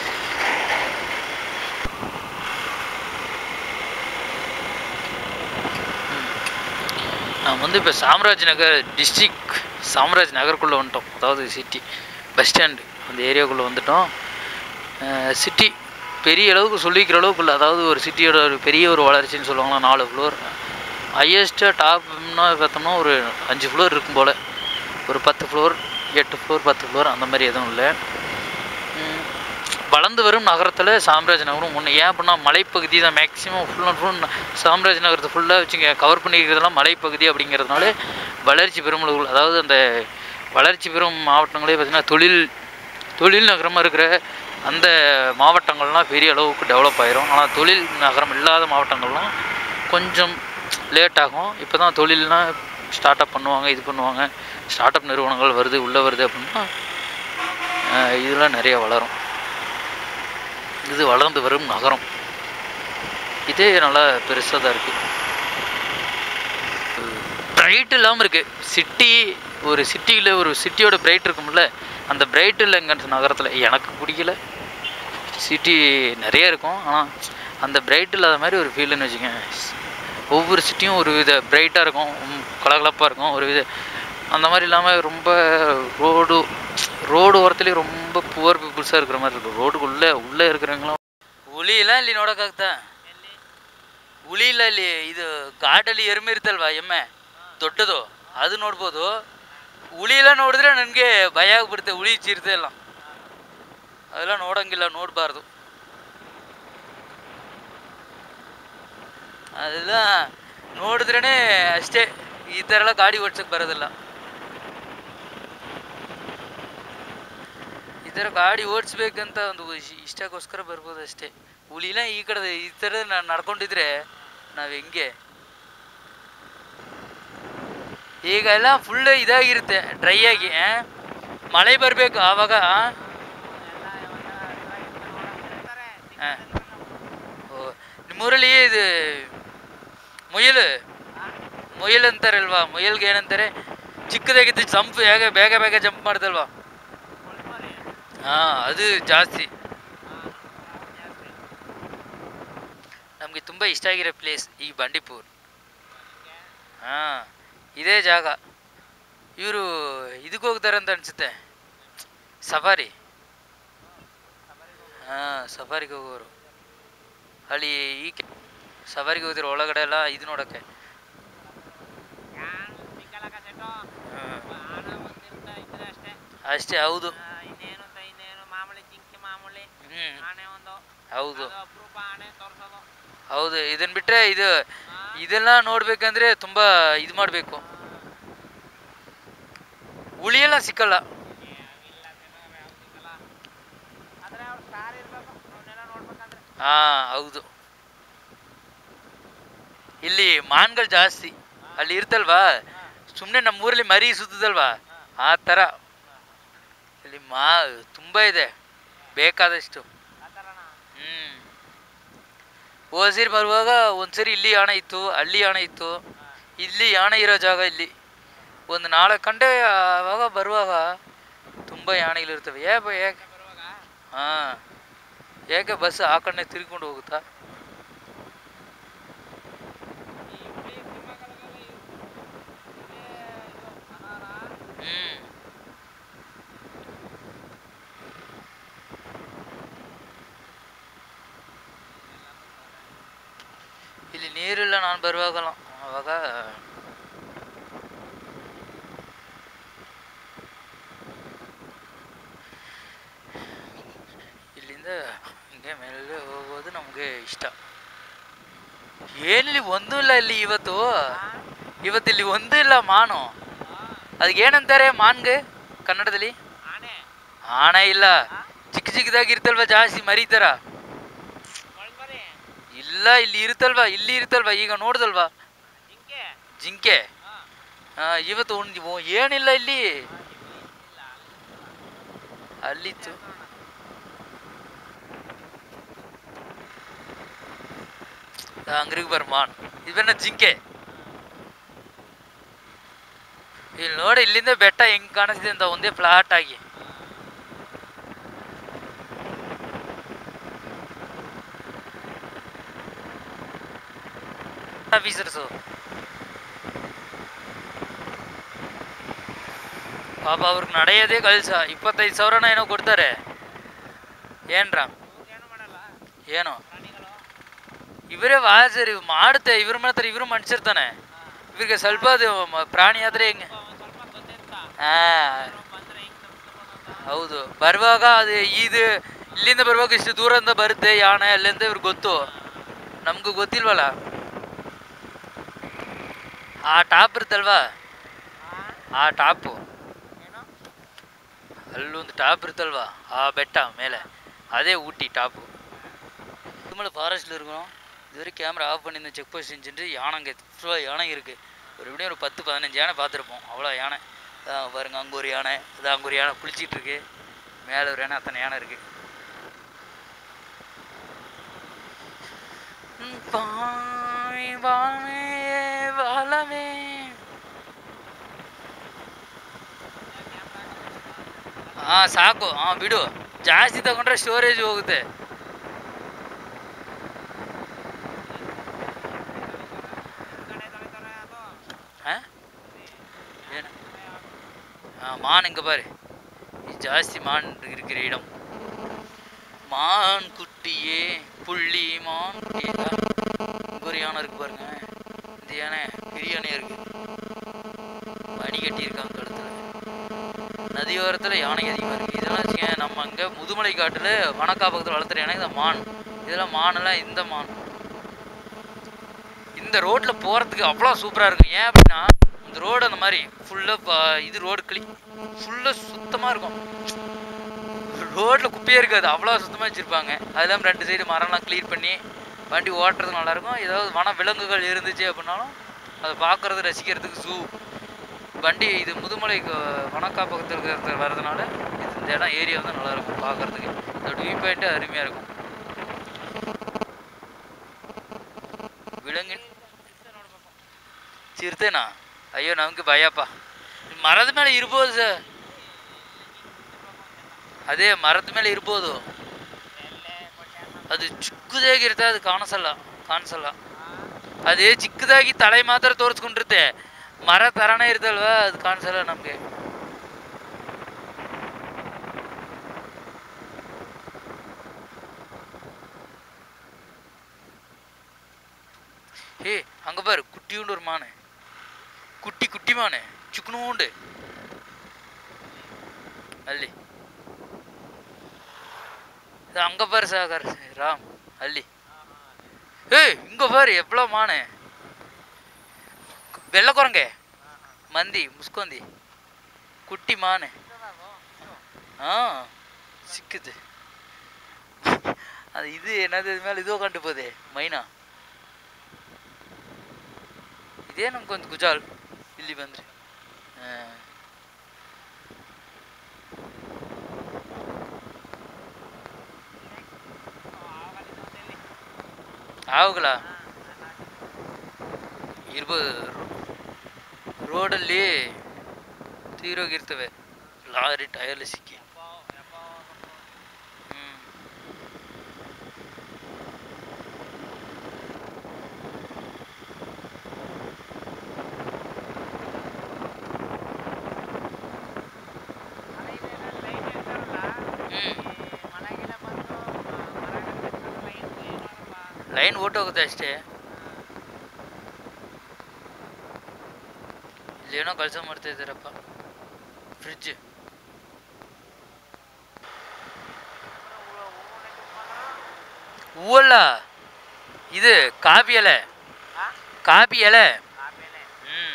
நாம் வந்து இப்போ சாம்ராஜ் நகர் டிஸ்ட்ரிக் சாம்ராஜ் நகருக்குள்ளே வந்துட்டோம் அதாவது சிட்டி பஸ் ஸ்டாண்டு அந்த ஏரியாக்குள்ளே வந்துட்டோம் சிட்டி பெரிய அளவுக்கு சொல்லிக்கிற அளவுக்கு இல்லை அதாவது ஒரு சிட்டியோட ஒரு பெரிய ஒரு வளர்ச்சின்னு சொல்லுவாங்களா நாலு ஃப்ளோர் ஹையஸ்ட்டாக டாப்னா பார்த்தோம்னா ஒரு அஞ்சு ஃப்ளோர் இருக்கும் போல் ஒரு பத்து ஃப்ளோர் எட்டு ஃப்ளோர் பத்து ஃப்ளோர் அந்த மாதிரி எதுவும் இல்லை ம், வளர்ந்து வரும் நகரத்தில் சாம்ராஜ் நகரம் ஒன்று ஏன் அப்படின்னா மலைப்பகுதி தான் மேக்ஸிமம் ஃபுல் அண்ட் ஃபுல் சாம்ராஜ் நகரத்தை ஃபுல்லாக வச்சுங்க கவர் பண்ணிக்கிறதெல்லாம் மலைப்பகுதி அப்படிங்கிறதுனால வளர்ச்சி பெறும் அளவுக்கு- அதாவது அந்த வளர்ச்சி பெறும் மாவட்டங்களே பார்த்திங்கன்னா தொழில் தொழில் நகரமாக இருக்கிற அந்த மாவட்டங்கள்லாம் பெரிய அளவுக்கு டெவலப் ஆயிரும் ஆனால் தொழில் நகரம் இல்லாத மாவட்டங்கள்லாம் கொஞ்சம் லேட் ஆகும் இப்போ தான் தொழில்லாம் ஸ்டார்ட் அப் பண்ணுவாங்க இது பண்ணுவாங்க ஸ்டார்ட் அப் நிறுவனங்கள் வருது உள்ளே வருது அப்படின்னா அஹ், இதெல்லாம் நிறைய வளரும் இது வளர்ந்து வரும் நகரம் இதே நல்லா பெருசாக தான் இருக்குது பிரைட் இல்லாமல் இருக்குது சிட்டி ஒரு சிட்டியில் ஒரு சிட்டியோட பிரைட் இருக்கும்ல அந்த பிரைட் இல்லைங்க நகரத்தில் எனக்கு பிடிக்கல சிட்டி நிறைய இருக்கும் ஆனால் அந்த பிரைட் இல்லாத மாதிரி ஒரு ஃபீல்னு வச்சுக்கோங்க ஒவ்வொரு சிட்டியும் ஒரு வித பிரைட்டாக இருக்கும் உம், கலகலப்பாக இருக்கும் ஒரு வித அந்த மாதிரி இல்லாமல் ரொம்ப ரோடு ரோடு ஓரத்துலேயே ரொம்ப புவர் பீப்புள்ஸாக இருக்கிற மாதிரி இருக்கும் ರೋಡ್ಗುள்ளே உள்ளே இருக்கிறவங்களாம் ಹುಲಿ ಇಲ್ಲ ಇಲ್ಲಿ ನೋಡೋಕ್ಕಾಗ್ತಾ ಹುಲಿ ಇಲ್ಲ ಇಲ್ಲಿ ಇದು ಘಾಟಲ್ಲಿ ಎರುಮೆ ಇರ್ತಲ್ವಾ ಎಮ್ಮೆ ದೊಡ್ಡದು ಅದು ನೋಡ್ಬೋದು ಹುಲಿ ಎಲ್ಲ ನೋಡಿದ್ರೆ ನನಗೆ ಭಯ ಆಗ್ಬಿಡುತ್ತೆ ಹುಲಿ ಚಿರತೆ ಎಲ್ಲ ಅದೆಲ್ಲ ನೋಡಂಗಿಲ್ಲ ನೋಡಬಾರ್ದು ಅದೆಲ್ಲ ನೋಡಿದ್ರೇ ಅಷ್ಟೇ ಈ ಥರ ಎಲ್ಲ ಗಾಡಿ ಓಡ್ಸಕ್ಕೆ ಬರೋದಿಲ್ಲ ಈ ಥರ ಗಾಡಿ ಓಡಿಸ್ಬೇಕಂತ ಒಂದು ಇಶ್- ಇಷ್ಟಕ್ಕೋಸ್ಕರ ಬರ್ಬೋದು ಅಷ್ಟೇ ಹುಲಿನ ಈ ಕಡೆ ಈ ಥರ ನಾನು ನಡ್ಕೊಂಡಿದ್ರೆ ನಾವು ಹೆಂಗೆ ಈಗ ಎಲ್ಲ ಫುಲ್ ಇದಾಗಿರುತ್ತೆ ಡ್ರೈ ಆಗಿ ಆ? ಮಳೆ ಬರಬೇಕು ಆವಾಗ ಆ? ಆ. ಓ ನಿಮ್ಮೂರಲ್ಲಿ ಇದು ಮುಯಲು ಮುಯಲ್ ಅಂತಾರಲ್ವಾ ಮುಯಲ್ಗೆ ಏನಂತಾರೆ ಚಿಕ್ಕದಾಗಿದ್ದು ಜಂಪ್ ಹೇಗೆ ಬೇಗ ಬೇಗ ಜಂಪ್ ಮಾಡ್ದಲ್ವಾ ಹಾಂ ಅದು ಜಾಸ್ತಿ ನಮಗೆ ತುಂಬ ಇಷ್ಟ ಆಗಿರೋ ಪ್ಲೇಸ್ ಈ ಬಂಡೀಪುರ್ ಹಾಂ ಇದೇ ಜಾಗ ಇವರು ಇದಕ್ಕೆ ಹೋಗ್ತಾರಂತ ಅನ್ಸುತ್ತೆ ಸಫಾರಿ ಹಾಂ ಸಫಾರಿಗೆ ಹೋಗೋರು ಅಲ್ಲಿ ಈ ಕೆ- ಸಫಾರಿಗೆ ಹೋಗಿದ್ರು ಒಳಗಡೆ ಎಲ್ಲ ಇದು ನೋಡೋಕ್ಕೆ ಅಷ್ಟೇ ಹೌದು ಇನ್ನೇನು ಅಂತ ಇನ್ನೇನು ಮಾಮೂಲಿ ಜಿಂಕೆ ಮಾಮೂಲಿ ಹ್ಞೂ ಆನೆ ಒಂದು ಹೌದು ಅದು ಅಪರೂಪ ಆನೆ ತೋರ್ಸೋದು ಹೌದು ಇದನ್ನ ಬಿಟ್ರೆ ಇದು ಇದೆಲ್ಲ ನೋಡ್ಬೇಕಂದ್ರೆ ತುಂಬಾ ಇದು ಮಾಡಬೇಕು ಉಳಿಯೆಲ್ಲ ಸಿಕ್ಕಲ್ಲ ಆದ್ರೆ ಅವ್ರು ಸ್ಟಾರ್ ಇರ್ಬೇಕು ಅವನ್ನೆಲ್ಲ ನೋಡ್ಬೇಕಂದ್ರೆ ಹಾ ಹೌದು ಇಲ್ಲಿ ಮಾನ್ಗಳು ಜಾಸ್ತಿ ಅಲ್ಲಿ ಇರ್ತಲ್ವಾ ಸುಮ್ಮನೆ ನಮ್ಮ ಊರಲ್ಲಿ ಮರಿ ಸುತ್ತದಲ್ವಾ ಆ ಥರ ಇಲ್ಲಿ ಮಾ ತುಂಬ ಇದೆ ಬೇಕಾದಷ್ಟು ಆ ಥರನಾ ಹ್ಮ್ ಹೋದ್ಸರಿ ಬರುವಾಗ ಒಂದ್ಸರಿ ಇಲ್ಲಿ ಯಾಣ ಇತ್ತು ಅಲ್ಲಿ ಯಾಣ ಇತ್ತು ಇಲ್ಲಿ ಯಾಣ ಇರೋ ಜಾಗ ಇಲ್ಲಿ ಒಂದು ನಾಲ್ಕು ಗಂಟೆ ಆವಾಗ ಬರುವಾಗ ತುಂಬ ಯಾಣೆಗಳಿರ್ತವೆ ಯಾ ಬ- ಯಾಕೆ ಹಾಂ ಯಾಕೆ ಬಸ್ ಆ ಕಡೆ ತಿರ್ಕೊಂಡು ಹೋಗುತ್ತಾ ಹ್ಮ್ ಇಲ್ಲಿ ನೀರಿಲ್ಲ ನಾನು ಬರುವಾಗಲ್ಲ ಅವಾಗ ಇಲ್ಲಿಂದ ಹಿಂಗೆ ಮೇಲೆ ಹೋಗೋದು ನಮಗೆ ಇಷ್ಟ ಏನಿಲ್ಲಿ ಒಂದೂ ಇಲ್ಲ ಇಲ್ಲಿ ಇವತ್ತು ಇವತ್ತಿಲ್ಲಿ ಒಂದೂ ಇಲ್ಲ ಮಾನು ಅದಕ್ಕೆ ಏನಂತಾರೆ ಮಾನ್ಗೆ ಕನ್ನಡದಲ್ಲಿ ಆನೆ ಆಣೆ ಇಲ್ಲ ಚಿಕ್ಕ ಚಿಕ್ಕದಾಗಿ ಇರ್ತಲ್ವಾ ಜಾಸ್ತಿ ಮರಿತಾರ ಕೊಳ್ಮರಿ ಇಲ್ಲ ಇಲ್ಲಿ ಇರುತ್ತಲ್ವಾ ಇಲ್ಲಿ ಇರುತ್ತಲ್ವಾ ಈಗ ನೋಡ್ದಲ್ವಾ ಜಿಂಕೆ ಜಿಂಕೆ ಹಾ ಆ, ಇವತ್ತು ಒಂದು ಓ- ಏನಿಲ್ಲ ಇಲ್ಲಿ ಇಲ್ಲ ಅಲ್ಲಿತ್ತು ಅಂಗ್ರಿಗೆ ಬರ್ ಮಾನ್ ಇದನ್ನ ಜಿಂಕೆ ಇಲ್ಲಿ ನೋಡಿ ಇಲ್ಲಿಂದ ಬೆಟ್ಟ ಹೆಂಗ್ ಕಾಣಿಸ್ತಿದೆ ಅಂತ ಒಂದೇ ಫ್ಲಾಟ್ ಆಗಿ ಆಫೀಸರ್ಸು ಪಾಪ ಅವ್ರಿಗೆ ನಡೆಯೋದೇ ಕಳ್ಸ ಇಪ್ಪತ್ತೈದು ಸಾವಿರನ ಏನೋ ಕೊಡ್ತಾರೆ ಏನ್ರ ಏನು ಮಾಡಲ್ಲ ಏನು ಪ್ರಾಣಿಗಳು ಇವರೇ ವಾಸರಿ ಮಾಡುತ್ತೆ ಇವ್ರ ಮಾತ್ರ ಇವರು ಮನ್ಸಿರ್ತಾನೆ ಇವ್ರಿಗೆ ಸ್ವಲ್ಪ ಅದು ಮ- ಪ್ರಾಣಿ ಆದ್ರೆ ಹೆಂಗೆ ಒಂದ್ ಸ್ವಲ್ಪ ಗೊತ್ತಿರ್ತ ಹಾ ಬಂದ್ರೆ ಹಿಂಗ್ ತಪ್ಪಿಸ್ಕೊಂಡು ಅಂತ ಹೌದು ಬರುವಾಗ ಅದು ಇದು ಇಲ್ಲಿಂದ ಬರುವಾಗ ಇಷ್ಟು ದೂರದಿಂದ ಬರುತ್ತೆ ಯಾಣ ಅಲ್ಲಿಂದ ಇವ್ರಿಗೆ ಗೊತ್ತು ನಮಗೂ ಗೊತ್ತಿಲ್ವಲ್ಲ ಆ ಟಾಪ್ ಇರುತ್ತಲ್ವಾ ಆ ಟಾಪು ಏನು ಅಲ್ಲೊಂದು ಟಾಪ್ ಇರುತ್ತಲ್ವಾ ಆ ಬೆಟ್ಟ ಮೇಲೆ அதே ஊட்டி டாப்பு இதுமலை ஃபாரஸ்ட்டில் இருக்கிறோம் இது வரைக்கும் கேமரா ஆஃப் பண்ணி இந்த செக் போஸ்ட் செஞ்சுட்டு யானை அங்கே ஃபுல்லாக யானை இருக்குது ஒரு எப்படியும் ஒரு பத்து பதினஞ்சு யானை பார்த்துருப்போம் அவ்வளோ யானை அதான் பாருங்க அங்கே ஒரு யானை இது அங்கே ஒரு யானை குளிச்சிட்டு இருக்கு மேலே ஒரு யானை அத்தனை யானை இருக்குது பாவி வாழவே வாழவே ಹಾಂ ಸಾಕು ಹಾಂ ಬಿಡು ಜಾಸ್ತಿ ತಗೊಂಡ್ರೆ ಸ್ಟೋರೇಜ್ ಹೋಗುತ್ತೆ ಕಡೆ ತೊಳಿತಾರೆ ಅದು ಹಾಂ ಏನು ಹಾಂ மான் இங்கே பாரு இது ஜாஸ்தி மான் இருக்கிற இடம் மான் குட்டியே புள்ளி மான் குட்டியே இங்க ஒரு யானை இருக்கு பாருங்க இந்த யானை பெரிய யானையா இருக்கு மணி கட்டி இருக்காங்க கழுத்துல நதியோரத்துல யானை அதிகமா இருக்கு இதெல்லாம் வச்சுக்கோங்க நம்ம அங்க முதுமலை காட்டுல வனக்காப்பகத்தில் வளர்த்துற யானை இந்த மான் இதெல்லாம் மானெல்லாம் இந்த மான் இந்த ரோட்ல போறதுக்கு அவ்வளோ சூப்பரா இருக்கும் ஏன் அப்படின்னா இந்த ரோடு அந்த மாதிரி ஃபுல்லா இது ரோடு கிளி ஃபுல்லா சுத்தமா இருக்கும் ரோட்ல குப்பையே இருக்காது அவ்வளோ சுத்தமா வச்சிருப்பாங்க அதெல்லாம் ரெண்டு சைடு மரம்லாம் க்ளீன் பண்ணி வண்டி ஓட்டுறது நல்லா இருக்கும் ஏதாவது வன விலங்குகள் இருந்துச்சு அப்படின்னாலும் அதை பார்க்கறது ரசிக்கிறதுக்கு ஜூ வண்டி இது முதுமலை க- வனக்காப்பகத்தில் இருக்கிறது வர்றதுனால இது இந்த இடம் ஏரியா வந்து நல்லா இருக்கும் பார்க்கறதுக்கு இந்த வியூ பாயிண்ட் அருமையா இருக்கும் ವಿಳಂಗಿ ಚಿರ್ತೇನಾ ಅಯ್ಯೋ ನಮ್ಗೆ ಭಯಪ್ಪ ಮರದ ಮೇಲೆ ಇರ್ಬೋದು ಸರ್ ಅದೇ ಮರದ ಮೇಲೆ ಇರ್ಬೋದು ಎಲ್ಲೆ ಕೊಟ್ಟೆ ಅದು ಚಿಕ್ಕದಾಗಿರುತ್ತೆ ಅದು ಕಾಣಿಸಲ್ಲ ಕಾಣಿಸಲ್ಲ ಅದೇ ಚಿಕ್ಕದಾಗಿ ತಲೆ ಮಾತ್ರ ತೋರಿಸ್ಕೊಂಡಿರುತ್ತೆ ಮರ ತರನೇ ಇರ್ತಲ್ವಾ ಅದು ಕಾಣಿಸಲ್ಲ ನಮಗೆ ஏ அங்க பாரு குட்டியுண்டு ஒரு மானு குட்டி குட்டி மானு ಚಿಕ್ಕನೂಂಡು ಅಲ್ಲಿ இது அங்க பாரு சாகர் ராம் ಅಲ್ಲಿ ஏய் இங்க பாரு எவ்வளோ மானு வெள்ளை குரங்கே ಮಂದಿ ಮುಸ್ಕೊಂದಿ ಕುಟ್ಟಿ ಮಾನೆ ஆ சிக்குது அது இது என்னது இது மேலே இதுவோ கண்டு போதே மைனா ಇದೇ ನಮ್ಗೊಂದು ಗುಜಾಲ್ ಇಲ್ಲಿ ಬಂದ್ರೆ ಆ. ಆವುಗಳ ಇರ್ಬೋದು ರೋಡಲ್ಲಿ ತೀರೋಗಿರ್ತವೆ ಲಾರಿ ಟೈರ್ಲಿ ಸಿಕ್ಕಿ ಹ್ಮ್ ಲೈನ್ ಓಟ್ ಹೋಗುತ್ತೆ ಅಷ್ಟೇ ಇಲ್ಲೇನೋ ಕೆಲಸ ಮಾಡ್ತಾ ಇದ್ದಾರಪ್ಪ ಫ್ರಿಡ್ಜ್ ಹೂವಲ್ಲ ಇದು ಕಾಫಿ ಎಲೆ ಕಾಫಿ ಎಲೆ ಹ್ಮ್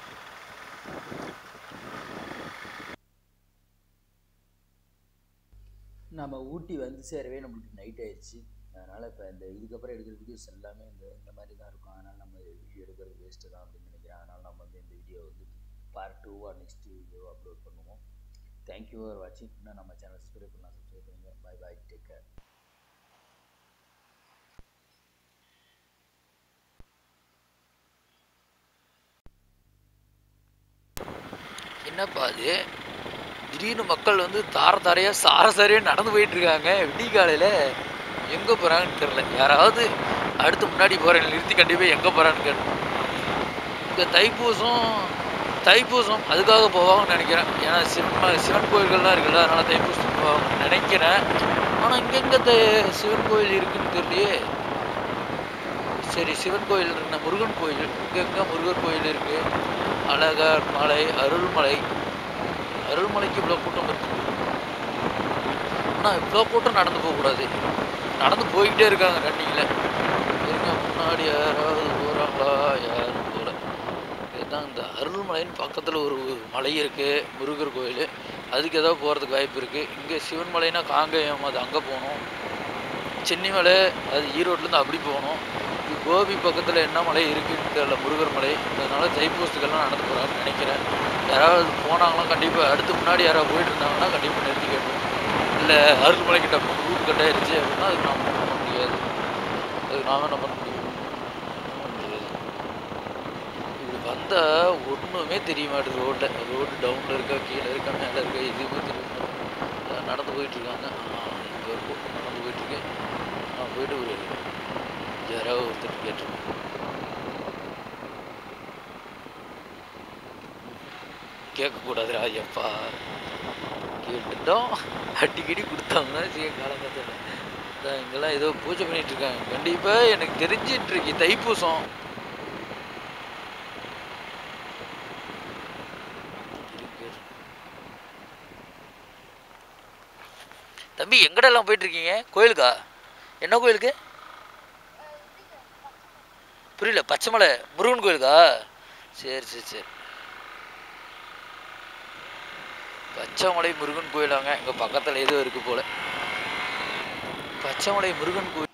நம்ம ஊட்டி வந்து சேரவே நம்மளுக்கு நைட் ஆயிடுச்சு அதனால் இப்போ இந்த இதுக்கப்புறம் எடுக்கிற வீடியோஸ் எல்லாமே இந்த இந்த மாதிரி தான் இருக்கும் அதனால் நம்ம வீடியோ எடுக்கிறது வேஸ்ட்டு தான் அப்படின்னு நினைக்கிறேன் அதனால் நம்ம வந்து இந்த வீடியோ வந்து பார்ட் டூவாக நெக்ஸ்ட் வீடியோ அப்லோட் பண்ணுவோம் தேங்க்யூ ஃபார் வாட்சிங் இன்னும் நம்ம சேனல் சப்ஸ்கிரைப் பண்ணலாம் சப்ஸ்கிரைப் பண்ணுங்கள் பை பாய் டேக் கேர் என்னப்பா அது திடீர்னு மக்கள் வந்து தார தாரையாக சார சாரையாக நடந்து போயிட்டு இருக்காங்க விடிய காலையில் எங்கே போகிறாங்கன்னு தெரில யாராவது அடுத்து முன்னாடி போகிறேன் நிறுத்தி கண்டிப்பாக எங்கே போகிறான்னு கேட்டோம் இந்த தைப்பூசம் தைப்பூசம் அதுக்காக போவாங்கன்னு நினைக்கிறேன் ஏன்னா சிவன் சிவன் கோயில்கள்லாம் இருக்குல்ல அதனால் தைப்பூசம் போவாங்கன்னு நினைக்கிறேன் ஆனால் இங்கெங்கே தை சிவன் கோயில் இருக்குன்னு தெரியலையே சரி சிவன் கோயில் இருந்த முருகன் கோயில் இங்கெங்க முருகர் கோயில் இருக்குது அழகர் மலை அருள்மலை அருள்மலைக்கு இவ்வளோ கூட்டம் இருக்கு ஆனால் இவ்வளோ கூட்டம் நடந்து போகக்கூடாது நடந்து போய்கிட்டே இருக்காங்க ரன்னிங்கில் இருங்க முன்னாடி யாராவது போகிறாங்களா யாரும் போகல இதுதான் இந்த அருள்மலைன்னு பக்கத்தில் ஒரு மலை இருக்குது முருகர் கோயில் அதுக்கு ஏதோ போகிறதுக்கு வாய்ப்பு இருக்குது இங்கே சிவன் மலைனா காங்கேயம் அது அங்கே போகணும் சென்னிமலை அது ஈரோட்லேருந்து அப்படி போகணும் இது கோபி பக்கத்தில் என்ன மலை இருக்குன்னு தெரியல முருகர் மலை அதனால தைப்பூசத்துக்கெல்லாம் நடந்து போகிறாங்கன்னு நினைக்கிறேன் யாராவது போனாங்கன்னா கண்டிப்பாக அடுத்து முன்னாடி யாராவது போயிட்டு இருந்தாங்கன்னா கண்டிப்பாக நிறுத்தி கேட்போம் இல்லை அருள்மலை கிட்ட ரூட் கட்டாயிருச்சு அப்படின்னா அதுக்கு நாம் பண்ண முடியாது அதுக்கு நாம் என்ன பண்ண முடியும் பண்ண முடியாது இப்படி வந்தால் ஒன்றுமே தெரிய மாட்டேது ரோட்டில் ரோடு டவுனில் இருக்கா கீழே இருக்கா மேலே இருக்கா எதுவுமே தெரிய மாட்டேங்குது நடந்து போயிட்டு இருக்காங்க இங்கே ஒரு கூட்டம் நடந்து போயிட்டு இருக்கேன் நான் போயிட்டு ஒரு யாராவது ஒருத்தர் கேட்டிருக்கேன் கேட்கக்கூடாதுடா எப்பா கேட்டுட்டோம் அடிக்கடி கொடுத்தாங்கன்னா சரி காலங்கத்தில் அதான் இங்கெல்லாம் ஏதோ பூஜை பண்ணிட்டு இருக்காங்க கண்டிப்பாக எனக்கு தெரிஞ்சிட்டு இருக்கு தைப்பூசம் இருக்கு. தம்பி எங்கடெல்லாம் போயிட்டு இருக்கீங்க கோயிலுக்கா என்ன கோயிலுக்கு புரியல பச்சைமலை முருகன் கோயிலுக்கா சரி சரி சரி பச்சைமலை முருகன் கோயிலாங்க இங்கே பக்கத்தில் ஏதோ இருக்கு போல பச்சைமலை முருகன் கோயில்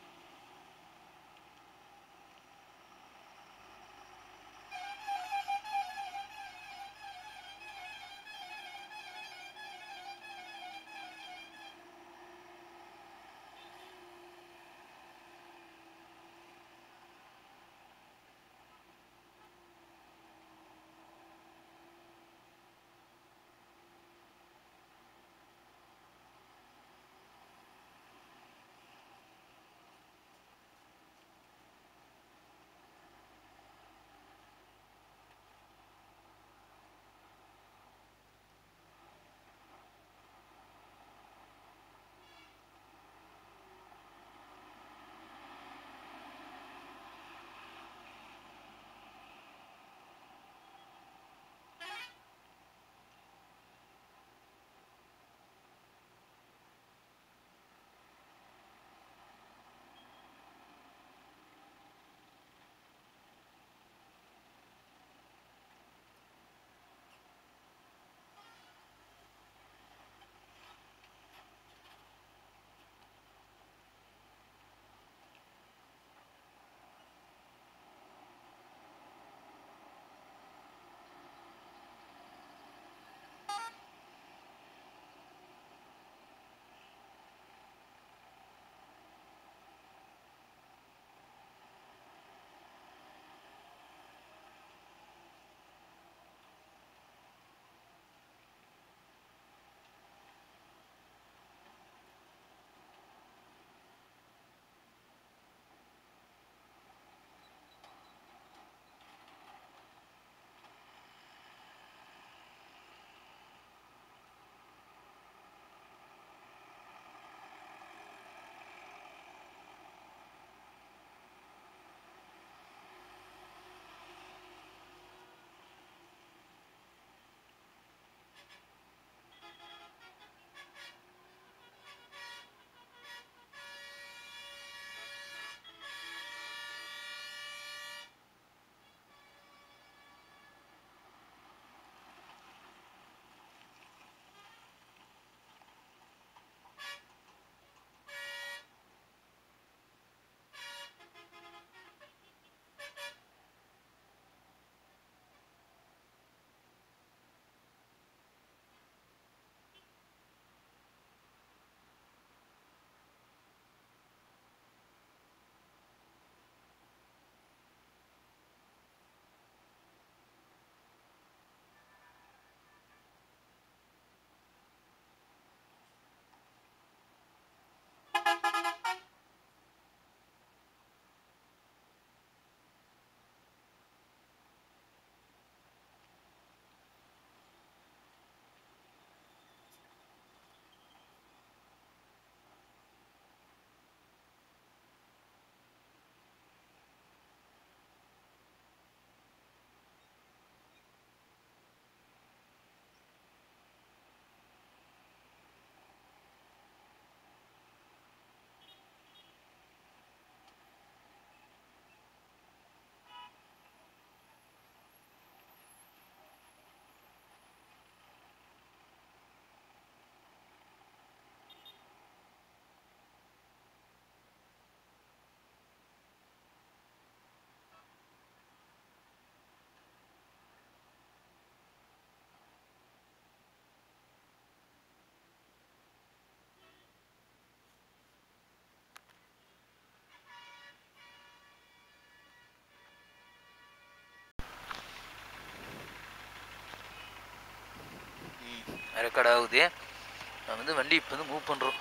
ரெக்கார்ட் ஆகுது நான் வந்து வண்டி இப்போ வந்து மூவ் பண்ணுறோம்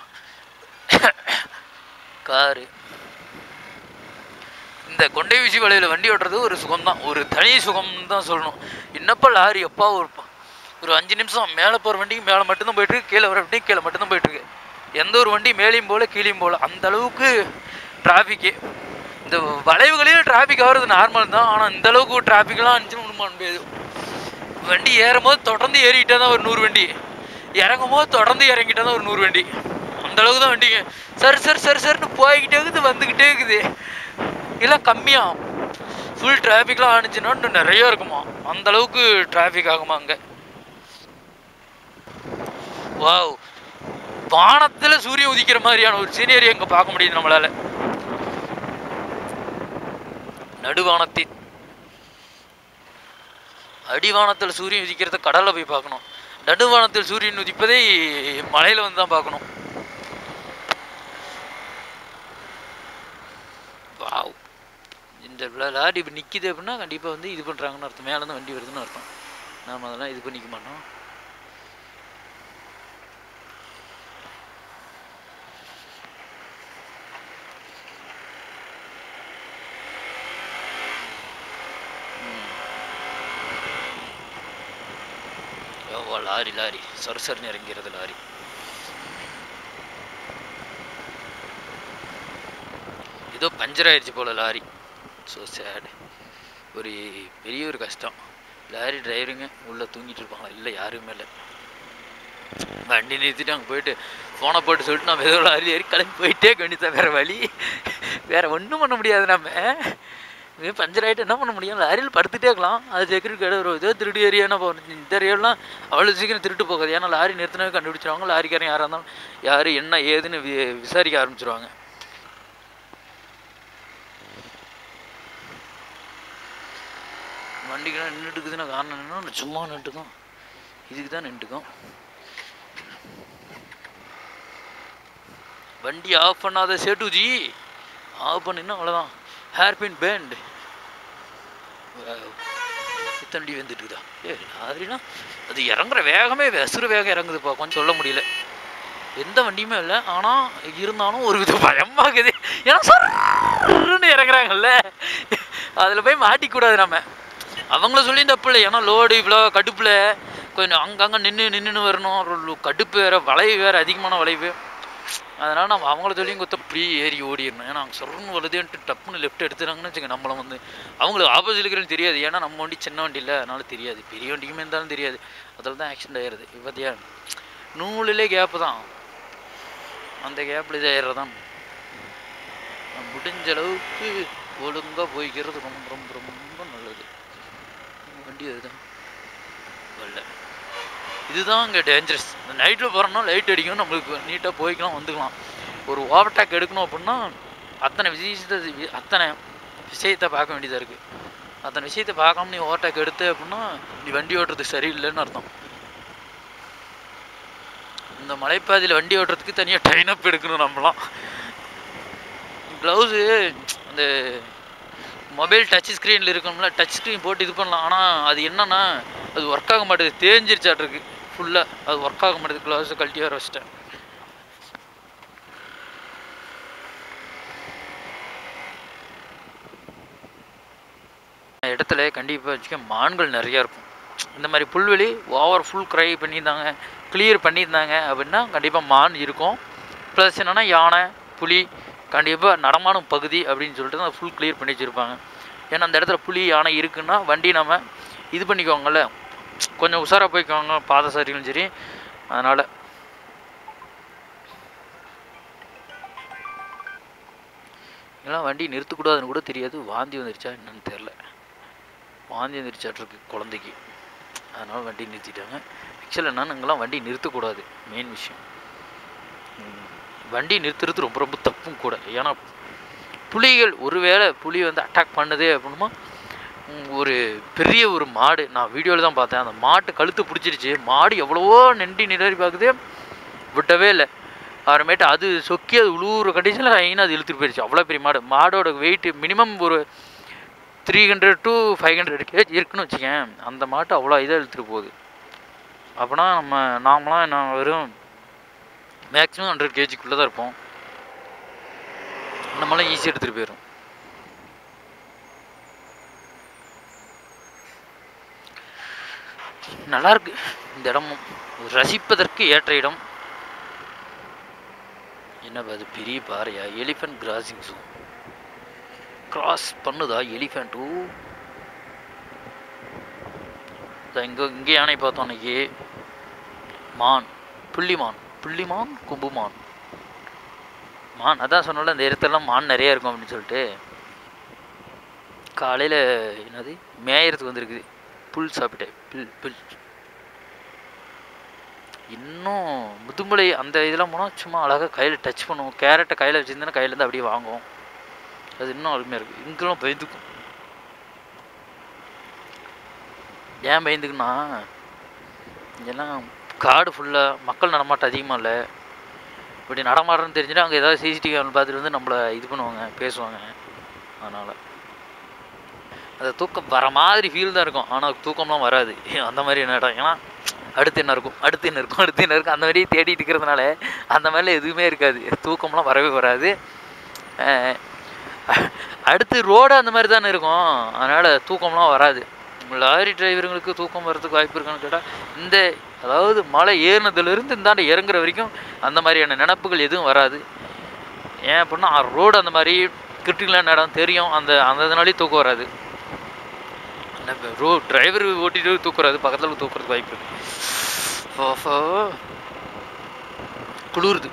காரு இந்த கொண்டை வீசி வலையில் வண்டி ஓட்டுறது ஒரு சுகம்தான் ஒரு தனி சுகம் தான் சொல்லணும் என்னப்பா லாரி அப்பா ஒரு ப- ஒரு அஞ்சு நிமிஷம் மேலே போகிற வண்டிக்கு மேலே மட்டும்தான் போயிட்டு இருக்கு கீழே வர வண்டிக்கு கீழே மட்டும்தான் போயிட்டு இருக்கு எந்த ஒரு வண்டி மேலேயும் போல கீழேயும் போல அந்த அளவுக்கு டிராஃபிக்கு இந்த வளைவுகளில் டிராஃபிக் ஆகிறது நார்மல் தான் ஆனால் இந்த அளவுக்கு டிராஃபிக்லாம் இருந்துச்சுன்னு ஒன்றும் பண்ண முடியாது வண்டி ஏறும் போது தொடர்ந்து ஏறிக்கிட்டே தான் ஒரு நூறு வண்டி இறங்கும் போது தொடர்ந்து இறங்கிட்டே தான் ஒரு நூறு வண்டி அந்த அளவுக்கு தான் வண்டிங்க சரி சரி சரி சரின்னு போய்கிட்டே இருக்குது வந்துக்கிட்டே இருக்குது இல்லை கம்மியாக ஃபுல் டிராஃபிக்லாம் ஆனிச்சுன்னா இன்னும் நிறைய இருக்குமா அந்த அளவுக்கு டிராஃபிக் ஆகுமா அங்கே வாவ் வானத்துல சூரியன் உதிக்கிற மாதிரியான ஒரு சீனரி அங்க பார்க்க முடியுது நம்மளால நடுவானத்தில் அடிவானத்தில் சூரியன் உதிக்கிறத கடல்ல போய் பார்க்கணும் நடுவானத்தில் சூரியன் உதிப்பதை மலையில வந்து தான் பார்க்கணும் வாவ் இந்த லாரி இப்போ நிற்கிது அப்படின்னா கண்டிப்பாக வந்து இது பண்ணுறாங்கன்னு அர்த்தம் மேலேருந்து வண்டி வருதுன்னு அர்த்தம் நாம் அதெல்லாம் இது பண்ணிக்க மாட்டோம் ஓ லாரி லாரி சரசர்னு இறங்கிறது லாரி ஏதோ பஞ்சர் ஆயிடுச்சு போல லாரி ஸோ சேட் ஒரு பெரிய ஒரு கஷ்டம் லாரி டிரைவருங்க உள்ளே தூங்கிட்டு இருப்பாங்களா இல்லை யாருமே இல்லை வண்டி நிறுத்திட்டு அங்கே போயிட்டு ஃபோனை போட்டு சொல்லிட்டு நம்ம ஏதோ லாரி ஏறி கிளம்பி போயிட்டே கண்டித்தான் வேற வழி வேற ஒன்றும் பண்ண முடியாது நம்ம இது பஞ்சர் ஆகிட்டு என்ன பண்ண முடியும் லாரியில் படுத்துட்டே இருக்கலாம் அது செக்யூரிட்டி கடை ஒரு ஏதோ திருடு ஏரியா என்ன போகணும் இந்த ஏரியாலாம் அவ்வளோ சீக்கிரம் திருட்டு போகாது ஏன்னா லாரி நிறுத்தினவே கண்டுபிடிச்சிருவாங்க லாரிக்காரன் யாராக இருந்தாலும் யார் என்ன ஏதுன்னு வி- விசாரிக்க ஆரம்பிச்சிருவாங்க வண்டிக்கெல்லாம் நின்றுட்டு இருக்குதுன்னா காரணம் என்னன்னா சும்மா நின்றுக்கும் இதுக்கு தான் நின்றுக்கும் வண்டி ஆஃப் பண்ணாத சேட்டுஜி ஆஃப் பண்ணினா அவ்வளோதான் ஹேர்பின் பேண்ட் இத்தண்டி வந்துட்டு இருக்குதா ஏ லாரினா அது இறங்குற வேகமே அசுர வேகம் இறங்குதுப்பா கொஞ்சம் சொல்ல முடியல எந்த வண்டியுமே இல்லை ஆனால் இருந்தாலும் ஒரு வித பயமாக இருக்குது ஏன்னா சொல்லுன்னு இறங்குறாங்கல்ல அதில் போய் மாட்டிக்கூடாது நம்ம அவங்கள சொல்லி தப்பு இல்லை ஏன்னா லோடு இவ்வளோ கடுப்பில் கொஞ்சம் அங்கங்கே நின்று நின்றுன்னு வரணும் ஒரு லு- கடுப்பு வேறு வளைவு வேறு அதிகமான வளைவு அதனால் நம்ம அவங்கள சொல்லியும் குத்த இப்படி ஏறி ஓடிடணும் ஏன்னா அவங்க சொல்லுன்னு வருதுன்ட்டு டப்புன்னு லெஃப்ட் எடுத்துறாங்கன்னு வச்சுக்க நம்மள வந்து அவங்களுக்கு ஆப்போசிட் இருக்கிறன்னு தெரியாது ஏன்னா நம்ம வண்டி சின்ன வண்டி இல்லை அதனால தெரியாது பெரிய வண்டிக்குமே இருந்தாலும் தெரியாது அதில் தான் ஆக்சிடென்ட் ஆயிடுது இப்போத்தியா நூலிலே கேப்பு தான் அந்த கேப்பில் இதாயிடுறது தான் முடிஞ்ச அளவுக்கு ஒழுங்காக போய்க்கிறது ரொம்ப ரொம்ப ரொம்ப நல்லது வண்டி அதுதான் வரல இதுதான் இங்கே டேஞ்சரஸ் இந்த நைட்டில் போகிறோம்னா லைட் அடிக்கும் நம்மளுக்கு நீட்டாக போய்க்கலாம் வந்துக்கலாம் ஒரு ஓவர்டேக் எடுக்கணும் அப்படின்னா அத்தனை விஷயத்தை வி- அத்தனை விஷயத்தை பார்க்க வேண்டியதாக இருக்குது அத்தனை விஷயத்தை பார்க்காம நீ ஓவர்டேக் எடுத்த அப்படின்னா நீ வண்டி ஓட்டுறது சரியில்லைன்னு அர்த்தம் இந்த மலைப்பாதையில் வண்டி ஓட்டுறதுக்கு தனியாக ட்ரைன் அப் எடுக்கணும் நம்மலாம் க்ளவுஸு அந்த மொபைல் டச் ஸ்க்ரீனில் இருக்கணும்ல டச் ஸ்க்ரீன் போட்டு இது பண்ணலாம் ஆனால் அது என்னன்னா அது ஒர்க் ஆக மாட்டேது தேஞ்சிருச்சாட்டிருக்கு ஃபுல்லாக அது ஒர்க் ஆக மாட்டேது க்ளவுஸை கழட்டி வர வச்சிட்டேன் இடத்துல கண்டிப்பாக வச்சுக்க மான்கள் நிறையா இருக்கும் இந்த மாதிரி புல்வெளி ஓவர் ஃபுல் க்ரை பண்ணியிருந்தாங்க கிளியர் பண்ணியிருந்தாங்க அப்படின்னா கண்டிப்பாக மான் இருக்கும் ப்ளஸ் என்னென்னா யானை புலி கண்டிப்பாக நடமாடும் பகுதி அப்படின்னு சொல்லிட்டு தான் ஃபுல் கிளியர் பண்ணி வச்சுருப்பாங்க ஏன்னா அந்த இடத்துல புலி யானை இருக்குன்னா வண்டி நம்ம இது பண்ணிக்கோங்கல்ல கொஞ்சம் உஷாராக போய்க்கோங்க பாதசாரிகளும் சரி அதனால் இதெல்லாம் வண்டி நிறுத்தக்கூடாதுன்னு கூட தெரியாது வாந்தி வந்துருச்சா என்னன்னு தெரில வாந்தி வந்துருச்சாட்டிருக்கு குழந்தைக்கு அதனால் வண்டி நிறுத்திட்டாங்க ஆக்சுவலாக என்னன்னா இங்கெல்லாம் வண்டி நிறுத்தக்கூடாது மெயின் விஷயம் ம், வண்டி நிறுத்துறது ரொம்ப ரொம்ப தப்பும் கூட ஏன்னா புலிகள் ஒருவேளை புலி வந்து அட்டாக் பண்ணுது அப்படின்னா ம், ஒரு பெரிய ஒரு மாடு நான் வீடியோவில் தான் பார்த்தேன் அந்த மாட்டு கழுத்து பிடிச்சிருச்சு மாடு எவ்வளவோ நெண்டி நிலறி பார்க்குது விட்டவே இல்லை அப்புறமேட்டு அது சொக்கி அது உழுவுற கண்டிஷனில் ஐனா அது இழுத்துட்டு போயிடுச்சு அவ்வளோ பெரிய மாடு மாடோட வெயிட் மினிமம் ஒரு three hundred to five hundred kg இருக்குன்னு வச்சுக்கேன் அந்த மாட்டை அவ்வளோ இதாக இழுத்துட்டு போகுது அப்போனா நம்ம நார்மலாக என்ன வெறும் மேக்ஸிமம் ஹண்ட்ரட் கேஜிக்குள்ளே தான் இருப்போம் நம்மளாம் ஈஸியாக எடுத்துகிட்டு போயிடும் நல்லா இருக்கு இந்த இடமும் ரசிப்பதற்கு ஏற்ற இடம் என்ன அது பெரிய பாறையா எலிஃபென்ட் கிராசிங் ஜூ கிராஸ் பண்ணுதா எலிஃபென்ட் ஓ இங்கே இங்கே யானை பார்த்தோம் அன்னைக்கு மான் புள்ளிமான் புள்ளிமான் கும்புமான் மான் அதான் சொன்னல இந்த இடத்துலலாம் மான் நிறைய இருக்கும் அப்படின்னு சொல்லிட்டு காலையில் என்னது மேயறதுக்கு வந்திருக்குது புல் சாப்பிட்டேன் புல் புல் இன்னும் முதுமலை அந்த இதெல்லாம் போனால் சும்மா அழகாக கையில் டச் பண்ணுவோம் கேரட்டை கையில் வச்சுருந்தேன்னா கையிலேருந்து அப்படியே வாங்குவோம் அது இன்னும் அருமையாக இருக்குது இங்கெல்லாம் பயந்துக்கும் ஏன் பயந்துக்குன்னா இங்கெல்லாம் காடு ஃபுல்லாக மக்கள் நடமாட்டம் அதிகமாக இல்லை இப்படி நடமாடுறன்னு தெரிஞ்சுட்டு அங்கே ஏதாவது சிசிடிவி பார்த்துட்டு வந்து நம்மளை இது பண்ணுவாங்க பேசுவாங்க அதனால் அந்த தூக்கம் வர மாதிரி ஃபீல் தான் இருக்கும் ஆனால் தூக்கம்லாம் வராது அந்த மாதிரி என்ன இடம் ஏன்னா அடுத்து என்ன இருக்கும் அடுத்து என்ன இருக்கும் அடுத்து என்ன இருக்கும் அந்த மாதிரி தேடிட்டு இருக்கிறதுனால அந்த மாதிரிலாம் எதுவுமே இருக்காது தூக்கம்லாம் வரவே வராது அஹ் அடுத்து ரோடு அந்த மாதிரி தானே இருக்கும் அதனால் தூக்கம்லாம் வராது லாரி டிரைவருங்களுக்கு தூக்கம் வர்றதுக்கு வாய்ப்பு இருக்கான்னு கேட்டால் இந்த அதாவது மலை ஏறினதுலேருந்து இந்தாண்ட இறங்குற வரைக்கும் அந்த மாதிரியான நினப்புகள் எதுவும் வராது ஏன் அப்படின்னா ரோடு அந்த மாதிரி கிரிட்டிக்கலான இடம் தெரியும் அந்த அந்த இதனாலே தூக்கம் வராது ரோ டிரைவர் ஓட்டிட்டு தூக்கம் வராது பக்கத்தில் தூக்குறதுக்கு வாய்ப்பு இருக்கு ஓஹோ குளிருது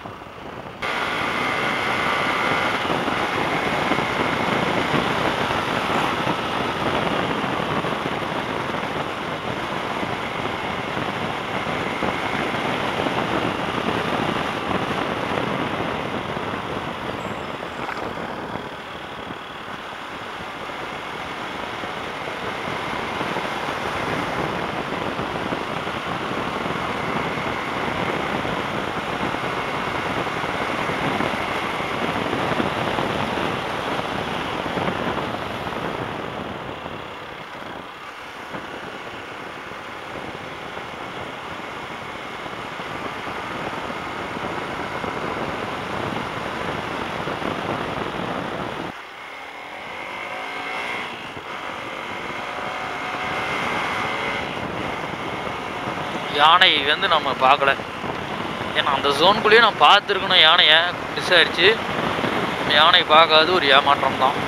யானை வந்து நம்ம பார்க்கல ஏன்னா அந்த ஜோனுக்குள்ளேயே நான் பார்த்துருக்கணும் யானையை மிஸ் ஆயிடுச்சு யானை பார்க்காது ஒரு ஏமாற்றம் தான்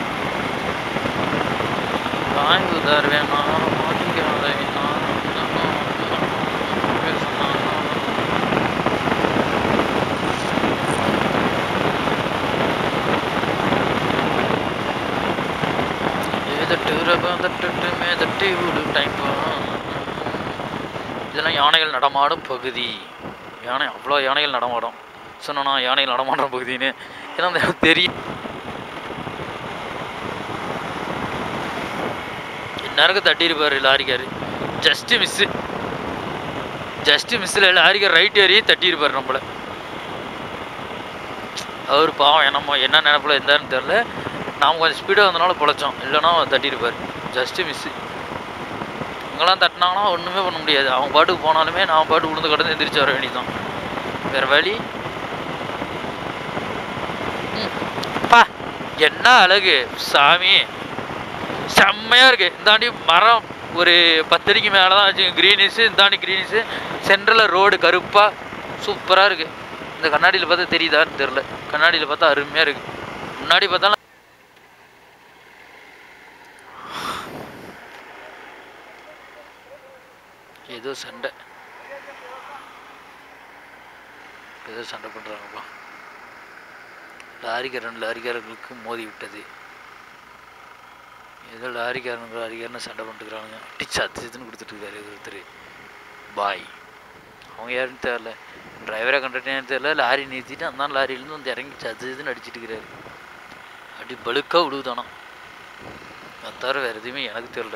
வாய்வு தருவேன் நான் மாட்டிக்காத நான் ஏதட்டு ரபம் தட்டு மேதட்டி விடு டைம் இதெல்லாம் யானைகள் நடமாடும் பகுதி யானை அவ்வளோ யானைகள் நடமாடும் சொன்னா யானைகள் நடமாடுற பகுதின்னு ஏன்னா அந்த இடம் தெரியும் நேரத்துக்கு தட்டியிருப்பாரு லாரிக்காரு ஜஸ்ட்டு மிஸ்ஸு ஜஸ்ட்டு மிஸ்ஸில் லாரிக்கார் ரைட் ஏறி தட்டியிருப்பார் நம்மளை அவர் பாவம் என்னமோ என்ன நினப்பில் இருந்தாருன்னு தெரில நாம் கொஞ்சம் ஸ்பீடாக வந்தனால பொழைச்சோம் இல்லைன்னா தட்டியிருப்பார் ஜஸ்ட்டு மிஸ்ஸு இவங்கெல்லாம் தட்டினாங்கன்னா ஒன்றுமே பண்ண முடியாது அவங்க பாட்டுக்கு போனாலுமே நான் பாட்டு உளுந்து கடந்து எந்திரிச்சு வர வேண்டியதுதான் வேறு வழி ம். பா என்ன அழகு சாமி செம்மையாக இருக்கு இந்தாண்டி மரம் ஒரு பத்தடிக்கு மேலே தான் வச்சு க்ரீனிஸு இந்தாண்டி க்ரீனிஸு சென்ட்ரலில் ரோடு கருப்பாக சூப்பராக இருக்கு இந்த கண்ணாடியில் பார்த்தா தெரியுதான்னு தெரில கண்ணாடியில் பார்த்தா அருமையாக இருக்கு முன்னாடி பார்த்தாலும் ஏதோ சண்டை ஏதோ சண்டை பண்ணுறாங்கப்பா லாரிக்காரன் லாரிக்காரர்களுக்கு மோதி விட்டது ஏதோ லாரிக்காரன் லாரிக்காரன் சண்டை பண்ணிட்டுக்கிறானுங்க அடிச்சு அத்திச்சுன்னு கொடுத்துட்டு இருக்காரு ஒருத்தர் பாய் அவங்க யாருன்னு தெரில டிரைவரை கண்டக்டர் தெரில லாரி நிறுத்திட்டு அந்த லாரியிலேருந்து வந்து இறங்கி சத்து இதுன்னு அடிச்சிட்டு இருக்கிறாரு அப்படி பழுக்கா விடுதானா அது தவிர வேறு எதுவுமே எனக்கு தெரில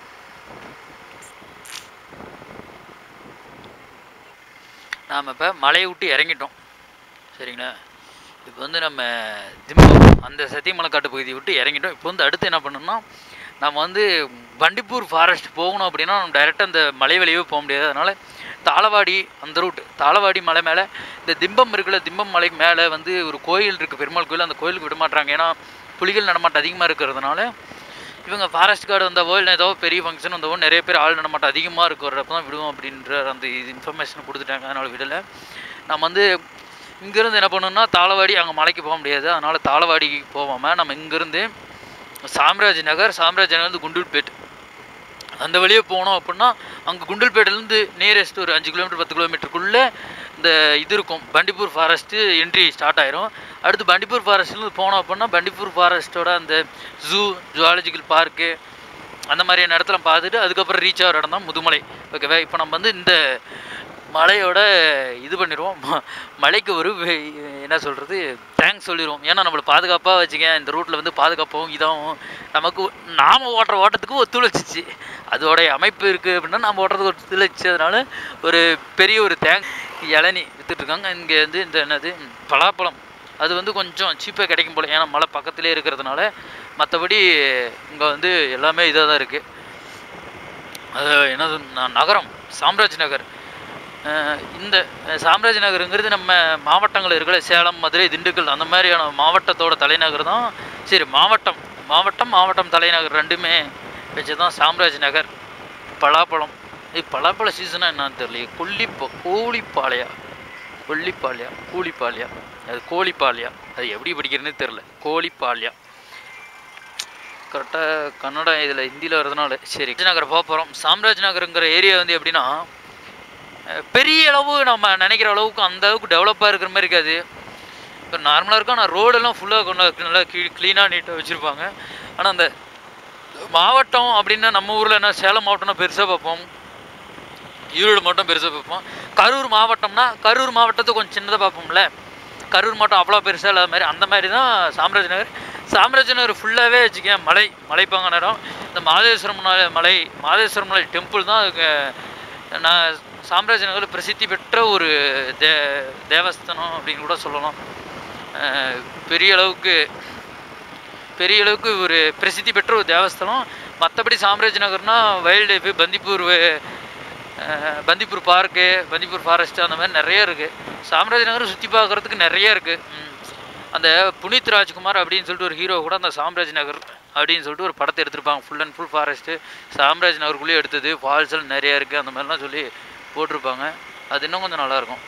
நாம் இப்போ மலையை விட்டு இறங்கிட்டோம் சரிங்களா இப்போ வந்து நம்ம திம்பு அந்த சத்தியமலைக்காட்டு பகுதியை விட்டு இறங்கிட்டோம் இப்போ வந்து அடுத்து என்ன பண்ணணும்னா நம்ம வந்து பண்டிப்பூர் ஃபாரஸ்ட் போகணும் அப்படின்னா நம்ம டைரெக்டாக அந்த மலை வழியே போக முடியாது அதனால் தாளவாடி அந்த ரூட் தாளவாடி மலை மேலே இந்த திம்பம் இருக்குல்ல திம்பம் மலைக்கு மேலே வந்து ஒரு கோயில் இருக்குது பெருமாள் கோயில் அந்த கோயிலுக்கு விட மாட்றாங்க ஏன்னா புலிகள் நடமாட்டம் அதிகமாக இருக்கிறதுனால இவங்க ஃபாரஸ்ட் கார்டு வந்தவோ இல்லை ஏதோ பெரிய ஃபங்க்ஷன் வந்தவோ நிறைய பேர் ஆள் நடமாட்டம் அதிகமாக இருக்கிறப்ப தான் விடுவோம் அப்படின்ற அந்த இது இன்ஃபர்மேஷன் கொடுத்துட்டாங்க அதனால் விடலை நம்ம வந்து இங்கேருந்து என்ன பண்ணணும்னா தாளவாடி அங்கே மலைக்கு போக முடியாது அதனால் தாளவாடிக்கு போகாமல் நம்ம இங்கேருந்து சாம்ராஜ் நகர் சாம்ராஜ் நகர்ந்து குண்டூர்பேட் அந்த வழியே போனோம் அப்படின்னா அங்கே குண்டல்பேட்டிலேருந்து நியரஸ்ட் ஒரு அஞ்சு கிலோமீட்டர் பத்து கிலோமீட்டருக்குள்ளே இந்த இது இருக்கும் பண்டிப்பூர் ஃபாரஸ்ட்டு என்ட்ரி ஸ்டார்ட் ஆயிரும் அடுத்து பண்டிப்பூர் ஃபாரஸ்ட்லேருந்து போனோம் அப்படின்னா பண்டிப்பூர் ஃபாரஸ்ட்டோட அந்த ஜூ ஜுவாலஜிக்கல் பார்க்கு அந்த மாதிரியான இடத்துல பார்த்துட்டு அதுக்கப்புறம் ரீச் ஆகிற இடம் தான் முதுமலை ஓகேவா இப்போ நம்ம வந்து இந்த மலையோட இது பண்ணிடுவோம் ம- மலைக்கு ஒரு வே- என்ன சொல்கிறது தேங்க்ஸ் சொல்லிடுவோம் ஏன்னா நம்மளை பாதுகாப்பாக வச்சுக்க இந்த ரூட்டில் வந்து பாதுகாப்பாகவும் இதாகவும் நமக்கு நாம் ஓட்டுற ஓட்டத்துக்கு ஒத்துழைச்சிச்சு அதோடைய அமைப்பு இருக்குது அப்படின்னா நம்ம ஓட்டுறதுக்கு ஒத்துழைச்சதுனால ஒரு பெரிய ஒரு தேங்க் இளநி வித்துட்ருக்காங்க இங்கே வந்து இந்த என்னது ம், பலாப்பழம் அது வந்து கொஞ்சம் சீப்பாக கிடைக்கும் போல ஏன்னா மலை பக்கத்துலேயே இருக்கிறதுனால மற்றபடி இங்கே வந்து எல்லாமே இதாக தான் இருக்குது அது என்னது ந- நகரம் சாம்ராஜ் நகர் அஹ் இந்த அஹ் சாம்ராஜ் நகருங்கிறது நம்ம மாவட்டங்கள் இருக்குல்ல சேலம் மதுரை திண்டுக்கல் அந்த மாதிரியான மாவட்டத்தோட தலைநகர் தான் சரி மாவட்டம் மாவட்டம் மாவட்டம் தலைநகர் ரெண்டுமே வச்சு தான் சாம்ராஜ் நகர் பலாப்பழம் இது பலாப்பழ சீசனாக என்னன்னு தெரியலையே கொல்லிப்ப கோழிப்பாளையா கொல்லிப்பாளையா கூலிப்பாளையா அது கோழிப்பாளையா அது எப்படி படிக்கிறதுனே தெரில கோழிப்பாளையா கரெக்டாக கன்னடம் இதில் ஹிந்தியில் வரதுனால சரி நகர் போக போகிறோம் சாம்ராஜ் நகருங்கிற ஏரியா வந்து எப்படின்னா அஹ், பெரிய அளவு நம்ம நினைக்கிற அளவுக்கு அந்த அளவுக்கு டெவலப்பாக இருக்கிற மாதிரி இருக்காது இப்போ நார்மலாக இருக்கும் ஆனால் ரோடெல்லாம் ஃபுல்லாக கொண்டு நல்லா க்ளீ க்ளீனாக நீட்டாக வச்சுருப்பாங்க ஆனால் அந்த மாவட்டம் அப்படின்னா நம்ம ஊரில் என்ன சேலம் மாவட்டம்னா பெருசாக பார்ப்போம் ஈரோடு மாவட்டம் பெருசாக பார்ப்போம் கரூர் மாவட்டம்னா கரூர் மாவட்டத்தை கொஞ்சம் சின்னதாக பார்ப்போம்ல கரூர் மாவட்டம் அவ்வளோ பெருசாக இல்லாத மாதிரி அந்த மாதிரி தான் சாம்ராஜ் நகர் சாம்ராஜ் நகர் ஃபுல்லாகவே வச்சுக்கேன் மலை மலைப்பாங்க நேரம் இந்த மாதேஸ்வரம் மலை- மலை மாதேஸ்வரம் மலை டெம்பிள் தான் அதுக்கு நான் சாம்ராஜ் நகரில் பிரசித்தி பெற்ற ஒரு தே தேவஸ்தானம் அப்படின்னு கூட சொல்லலாம் அஹ் பெரிய அளவுக்கு பெரிய அளவுக்கு ஒரு பிரசித்தி பெற்ற ஒரு தேவஸ்தலம் மற்றபடி சாம்ராஜ் நகர்னா வைல்ட் லைஃபு பந்திப்பூர் வே- அஹ் பந்திப்பூர் பார்க்கு பந்திப்பூர் ஃபாரஸ்ட் அந்த மாதிரி நிறைய இருக்குது சாம்ராஜ் நகர் சுற்றி பார்க்குறதுக்கு நிறைய இருக்குது அந்த புனித் ராஜ்குமார் அப்படின்னு சொல்லிட்டு ஒரு ஹீரோ கூட அந்த சாம்ராஜ் நகர் அப்படின்னு சொல்லிட்டு ஒரு படத்தை எடுத்திருப்பாங்க ஃபுல் அண்ட் ஃபுல் ஃபாரஸ்ட்டு சாம்ராஜ் நகருக்குள்ளேயே எடுத்தது ஃபால்ஸ் எல்லாம் நிறைய இருக்குது அந்த மாதிரிலாம் சொல்லி போட்டிருப்பாங்க அது இன்னும் கொஞ்சம் நல்லாயிருக்கும்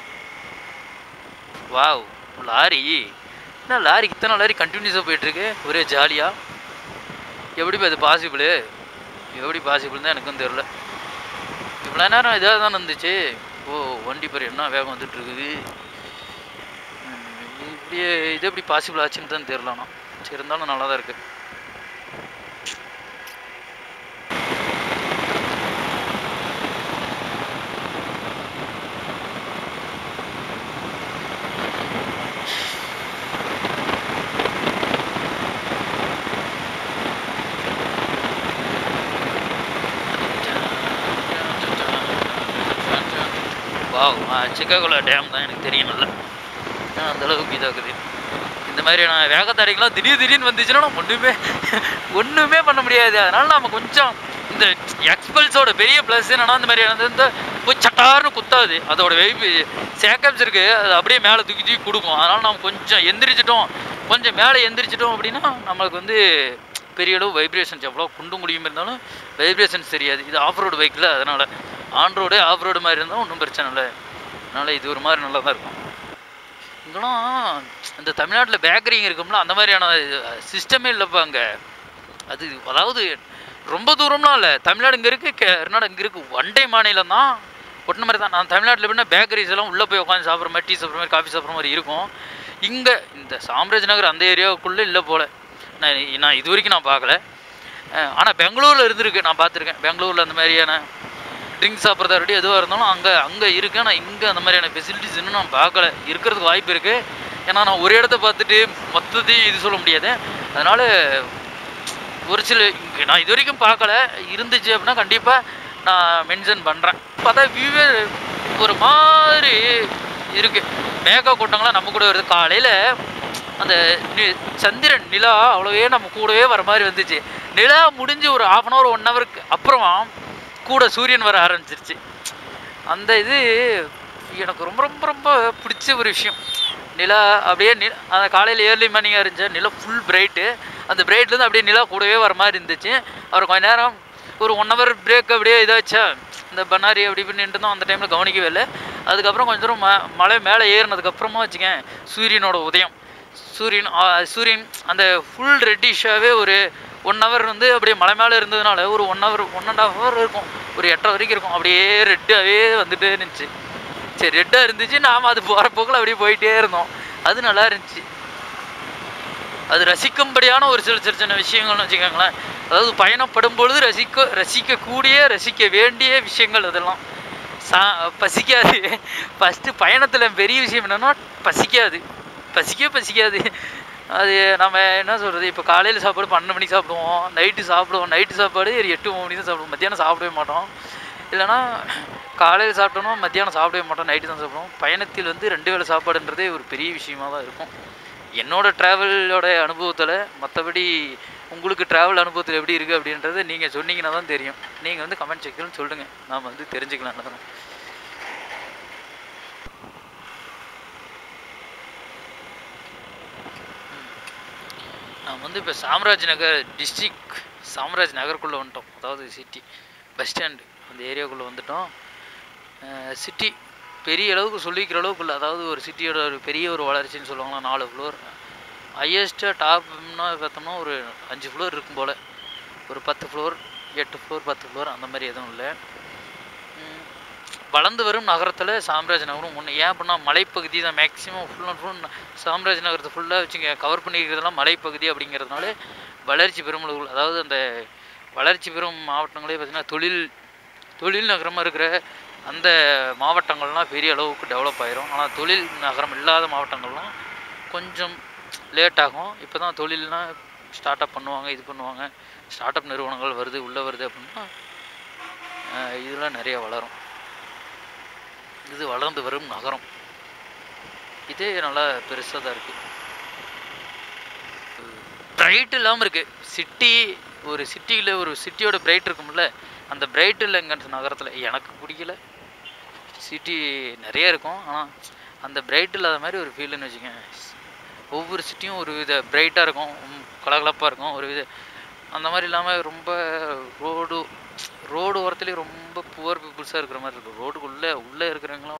வாவ் லாரி என்ன லாரி இத்தனை லாரி கண்டினியூஸாக போயிட்டுருக்கு ஒரே ஜாலியாக எப்படி அது பாசிபிள் எப்படி பாசிபிள் தான் எனக்கும் தெரில இவ்வளோ நேரம் இதாக தான் இருந்துச்சு ஓ வண்டி பேர் என்ன வேகம் வந்துட்டு இருக்குது ம், இப்படியே இது எப்படி பாசிபிள் ஆச்சுன்னு தான் தெரில ஆனால் சரி இருந்தாலும் நல்லா தான் இருக்குது வாவ் சிக்காகோல டேம் தான் எனக்கு தெரியும் நல்லா ஆ, அந்த அளவுக்கு இதாகுது இந்த மாதிரியான வேகத்தாரிகள்லாம் திடீர் திடீர்னு வந்துச்சுன்னா நம்ம ஒன்றுமே ஒன்றுமே பண்ண முடியாது அதனால நம்ம கொஞ்சம் இந்த எக்ஸ்பல்ஸோட பெரிய ப்ளஸ் என்னன்னா இந்த மாதிரியான இந்த போய் சட்டார்னு குத்தாது அதோட வெயிப்பு சேக்கப்ஸ் இருக்குது அது அப்படியே மேலே தூக்கி தூக்கி கொடுக்கும் அதனால் நம்ம கொஞ்சம் எந்திரிச்சிட்டோம் கொஞ்சம் மேலே எந்திரிச்சிட்டோம் அப்படின்னா நம்மளுக்கு வந்து பெரிய அளவு வைப்ரேஷன்ஸ் எவ்வளோ குண்டு முடியும் இருந்தாலும் வைப்ரேஷன்ஸ் தெரியாது இது ஆஃப் ரோடு பைக்கில் அதனால் ஆன் ரோடு ஆஃப் ரோடு மாதிரி இருந்தால் ஒன்றும் பிரச்சனை இல்லை அதனால் இது ஒரு மாதிரி நல்லா தான் இருக்கும் இங்கெல்லாம் இந்த தமிழ்நாட்டில் பேக்கரிங்க இருக்கும்ல அந்த மாதிரியான சிஸ்டமே இல்லைப்பா அங்கே அது அதாவது ரொம்ப தூரம்லாம் இல்லை தமிழ்நாடு இங்கே இருக்குது கர்நாடகா இங்கே இருக்குது ஒன்டே மாநிலம் தான் ஒட்டின மாதிரி தான் நான் தமிழ்நாட்டில் எப்படின்னா பேக்கரிஸ் எல்லாம் உள்ளே போய் உட்காந்து சாப்பிட்ற மாதிரி டீ சாப்பிட்ற மாதிரி காஃபி சாப்பிட்ற மாதிரி இருக்கும் இங்கே இந்த சாம்ராஜ் நகர் அந்த ஏரியாவுக்குள்ளே இல்லை போல் நான் நான் இது வரைக்கும் நான் பார்க்கல ஆனால் பெங்களூரில் இருந்திருக்கு நான் பார்த்துருக்கேன் பெங்களூரில் அந்த மாதிரியான ட்ரிங்க்ஸ் சாப்பிட்றதா இருக்கட்டும் எதுவாக இருந்தாலும் அங்கே அங்கே இருக்கு ஆனால் இங்கே அந்த மாதிரியான ஃபெசிலிட்டிஸ் இன்னும் நான் பார்க்கல இருக்கிறதுக்கு வாய்ப்பு இருக்குது ஏன்னா நான் ஒரு இடத்த பார்த்துட்டு மொத்தத்தையும் இது சொல்ல முடியாது அதனால் ஒரு சில இங்கே நான் இது வரைக்கும் பார்க்கல இருந்துச்சு அப்படின்னா கண்டிப்பாக நான் மென்ஷன் பண்ணுறேன் பார்த்தா வியூவே ஒரு மாதிரி இருக்குது மேக கூட்டங்கள்லாம் நம்ம கூட வருது காலையில் அந்த நி- சந்திரன் நிலா அவ்வளோவே நம்ம கூடவே வர மாதிரி வந்துச்சு நிலா முடிஞ்சு ஒரு ஆஃப் அன் ஹவர் ஒன் ஹவருக்கு அப்புறம் கூட சூரியன் வர ஆரம்பிச்சிருச்சு அந்த இது எனக்கு ரொம்ப ரொம்ப ரொம்ப பிடிச்ச ஒரு விஷயம் நிலா அப்படியே நி அந்த காலையில் ஏர்லி மார்னிங்காக இருந்துச்சு நிலா ஃபுல் பிரைட்டு அந்த பிரைட்லேருந்து அப்படியே நிலா கூடவே வர மாதிரி இருந்துச்சு அப்புறம் கொஞ்ச நேரம் ஒரு ஒன் ஹவர் பிரேக் அப்படியே இதாச்சா இந்த பண்ணாரி அப்படி இப்படி நின்றுந்தோம் அந்த டைமில் கவனிக்கவே இல்லை அதுக்கப்புறம் கொஞ்சம் தூரம் ம மலை மேலே ஏறினதுக்கப்புறமா வச்சுக்கேன் சூரியனோட உதயம் சூரியன் ஆ, சூரியன் அந்த ஃபுல் ரெட்டிஷாகவே ஒரு ஒன் ஹவர் வந்து அப்படியே மலை மேலே இருந்ததுனால ஒரு one hour one and half hour இருக்கும் ஒரு எட்டரை வரைக்கும் இருக்கும் அப்படியே ரெட்டாகவே வந்துட்டே இருந்துச்சு சரி ரெட்டாக இருந்துச்சு நாம் அது போகிற போக்கில் அப்படியே போயிட்டே இருந்தோம் அது நல்லா இருந்துச்சு அது ரசிக்கும்படியான ஒரு சில சின்ன சின்ன விஷயங்கள்னு வச்சுக்கோங்களேன் அதாவது பயணப்படும் பொழுது ரசிக்க ரசிக்கக்கூடிய ரசிக்க வேண்டிய விஷயங்கள் அதெல்லாம் சா பசிக்காது ஃபஸ்ட்டு பயணத்தில் பெரிய விஷயம் என்னென்னா பசிக்காது பசிக்கவே பசிக்காது அது நம்ம என்ன சொல்கிறது இப்போ காலையில் சாப்பாடு பன்னெண்டு மணிக்கு சாப்பிடுவோம் நைட்டு சாப்பிடுவோம் நைட்டு சாப்பாடு ஒரு எட்டு ஒம்பது மணிக்கு தான் சாப்பிடுவோம் மத்தியானம் சாப்பிடவே மாட்டோம் இல்லைன்னா காலையில் சாப்பிட்டோம்னா மத்தியானம் சாப்பிடவே மாட்டோம் நைட்டு தான் சாப்பிடுவோம் பயணத்தில் வந்து ரெண்டு வேளை சாப்பாடுன்றதே ஒரு பெரிய விஷயமா தான் இருக்கும் என்னோட ட்ராவலோட அனுபவத்தில் மற்றபடி உங்களுக்கு ட்ராவல் அனுபவத்தில் எப்படி இருக்குது அப்படின்றத நீங்கள் சொன்னீங்கன்னா தான் தெரியும் நீங்கள் வந்து கமெண்ட் செக்ஷன் சொல்லுங்கள் நாம் வந்து தெரிஞ்சுக்கலாம் தான் நாம் வந்து இப்போ சாம்ராஜ் நகர் டிஸ்ட்ரிக் சாம்ராஜ் நகருக்குள்ளே வந்துட்டோம் அதாவது சிட்டி பஸ் ஸ்டாண்டு அந்த ஏரியாக்குள்ளே வந்துட்டோம் சிட்டி பெரிய அளவுக்கு சொல்லிக்கிற அளவுக்கு இல்லை அதாவது ஒரு சிட்டியோட ஒரு பெரிய ஒரு வளர்ச்சின்னு சொல்லுவாங்களா நாலு ஃப்ளோர் ஹையஸ்ட்டாக டாப்னா பார்த்தோம்னா ஒரு அஞ்சு ஃப்ளோர் இருக்கும் போல் ஒரு பத்து ஃப்ளோர் எட்டு ஃப்ளோர் பத்து ஃப்ளோர் அந்த மாதிரி எதுவும் இல்லை ம், வளர்ந்து வரும் நகரத்தில் சாம்ராஜ் நகரம் ஒன்று ஏன் அப்படின்னா மலைப்பகுதி தான் மேக்ஸிமம் ஃபுல் அண்ட் ஃபுல் சாம்ராஜ் நகரத்தை ஃபுல்லாக வச்சுங்க கவர் பண்ணிக்கிறதெல்லாம் மலைப்பகுதி அப்படிங்கிறதுனால வளர்ச்சி பெரும் அளவுகள் அதாவது அந்த வளர்ச்சி பெறும் மாவட்டங்களே பார்த்திங்கன்னா தொழில் தொழில் நகரமாக இருக்கிற அந்த மாவட்டங்கள்லாம் பெரிய அளவுக்கு டெவலப் ஆயிரும் ஆனால் தொழில் நகரம் இல்லாத மாவட்டங்கள்லாம் கொஞ்சம் லேட் ஆகும் இப்போ தான் தொழில்லாம் ஸ்டார்ட் அப் பண்ணுவாங்க இது பண்ணுவாங்க ஸ்டார்ட் அப் நிறுவனங்கள் வருது உள்ளே வருது அப்படின்னா அஹ், இதெல்லாம் நிறைய வளரும் இது வளர்ந்து வரும் நகரம் இதே நல்லா பெருசாக தான் இருக்குது பிரைட் இல்லாமல் இருக்குது சிட்டி ஒரு சிட்டியில் ஒரு சிட்டியோட பிரைட் இருக்கும்ல அந்த பிரைட் இல்லைங்க நகரத்தில் எனக்கு பிடிக்கல சிட்டி நிறைய இருக்கும் ஆனால் அந்த பிரைட் இல்லாத மாதிரி ஒரு ஃபீல்னு வச்சுக்கோங்க ஒவ்வொரு சிட்டியும் ஒரு வித பிரைட்டாக இருக்கும் உம், கலகலப்பாக இருக்கும் ஒரு வித அந்த மாதிரி இல்லாமல் ரொம்ப ரோடு ரோடு ஓரத்துலேயே ரொம்ப புவர் பீப்புள்ஸாக இருக்கிற மாதிரி இருக்கும் ரோடுக்குள்ளே உள்ளே இருக்கிறவங்களாம்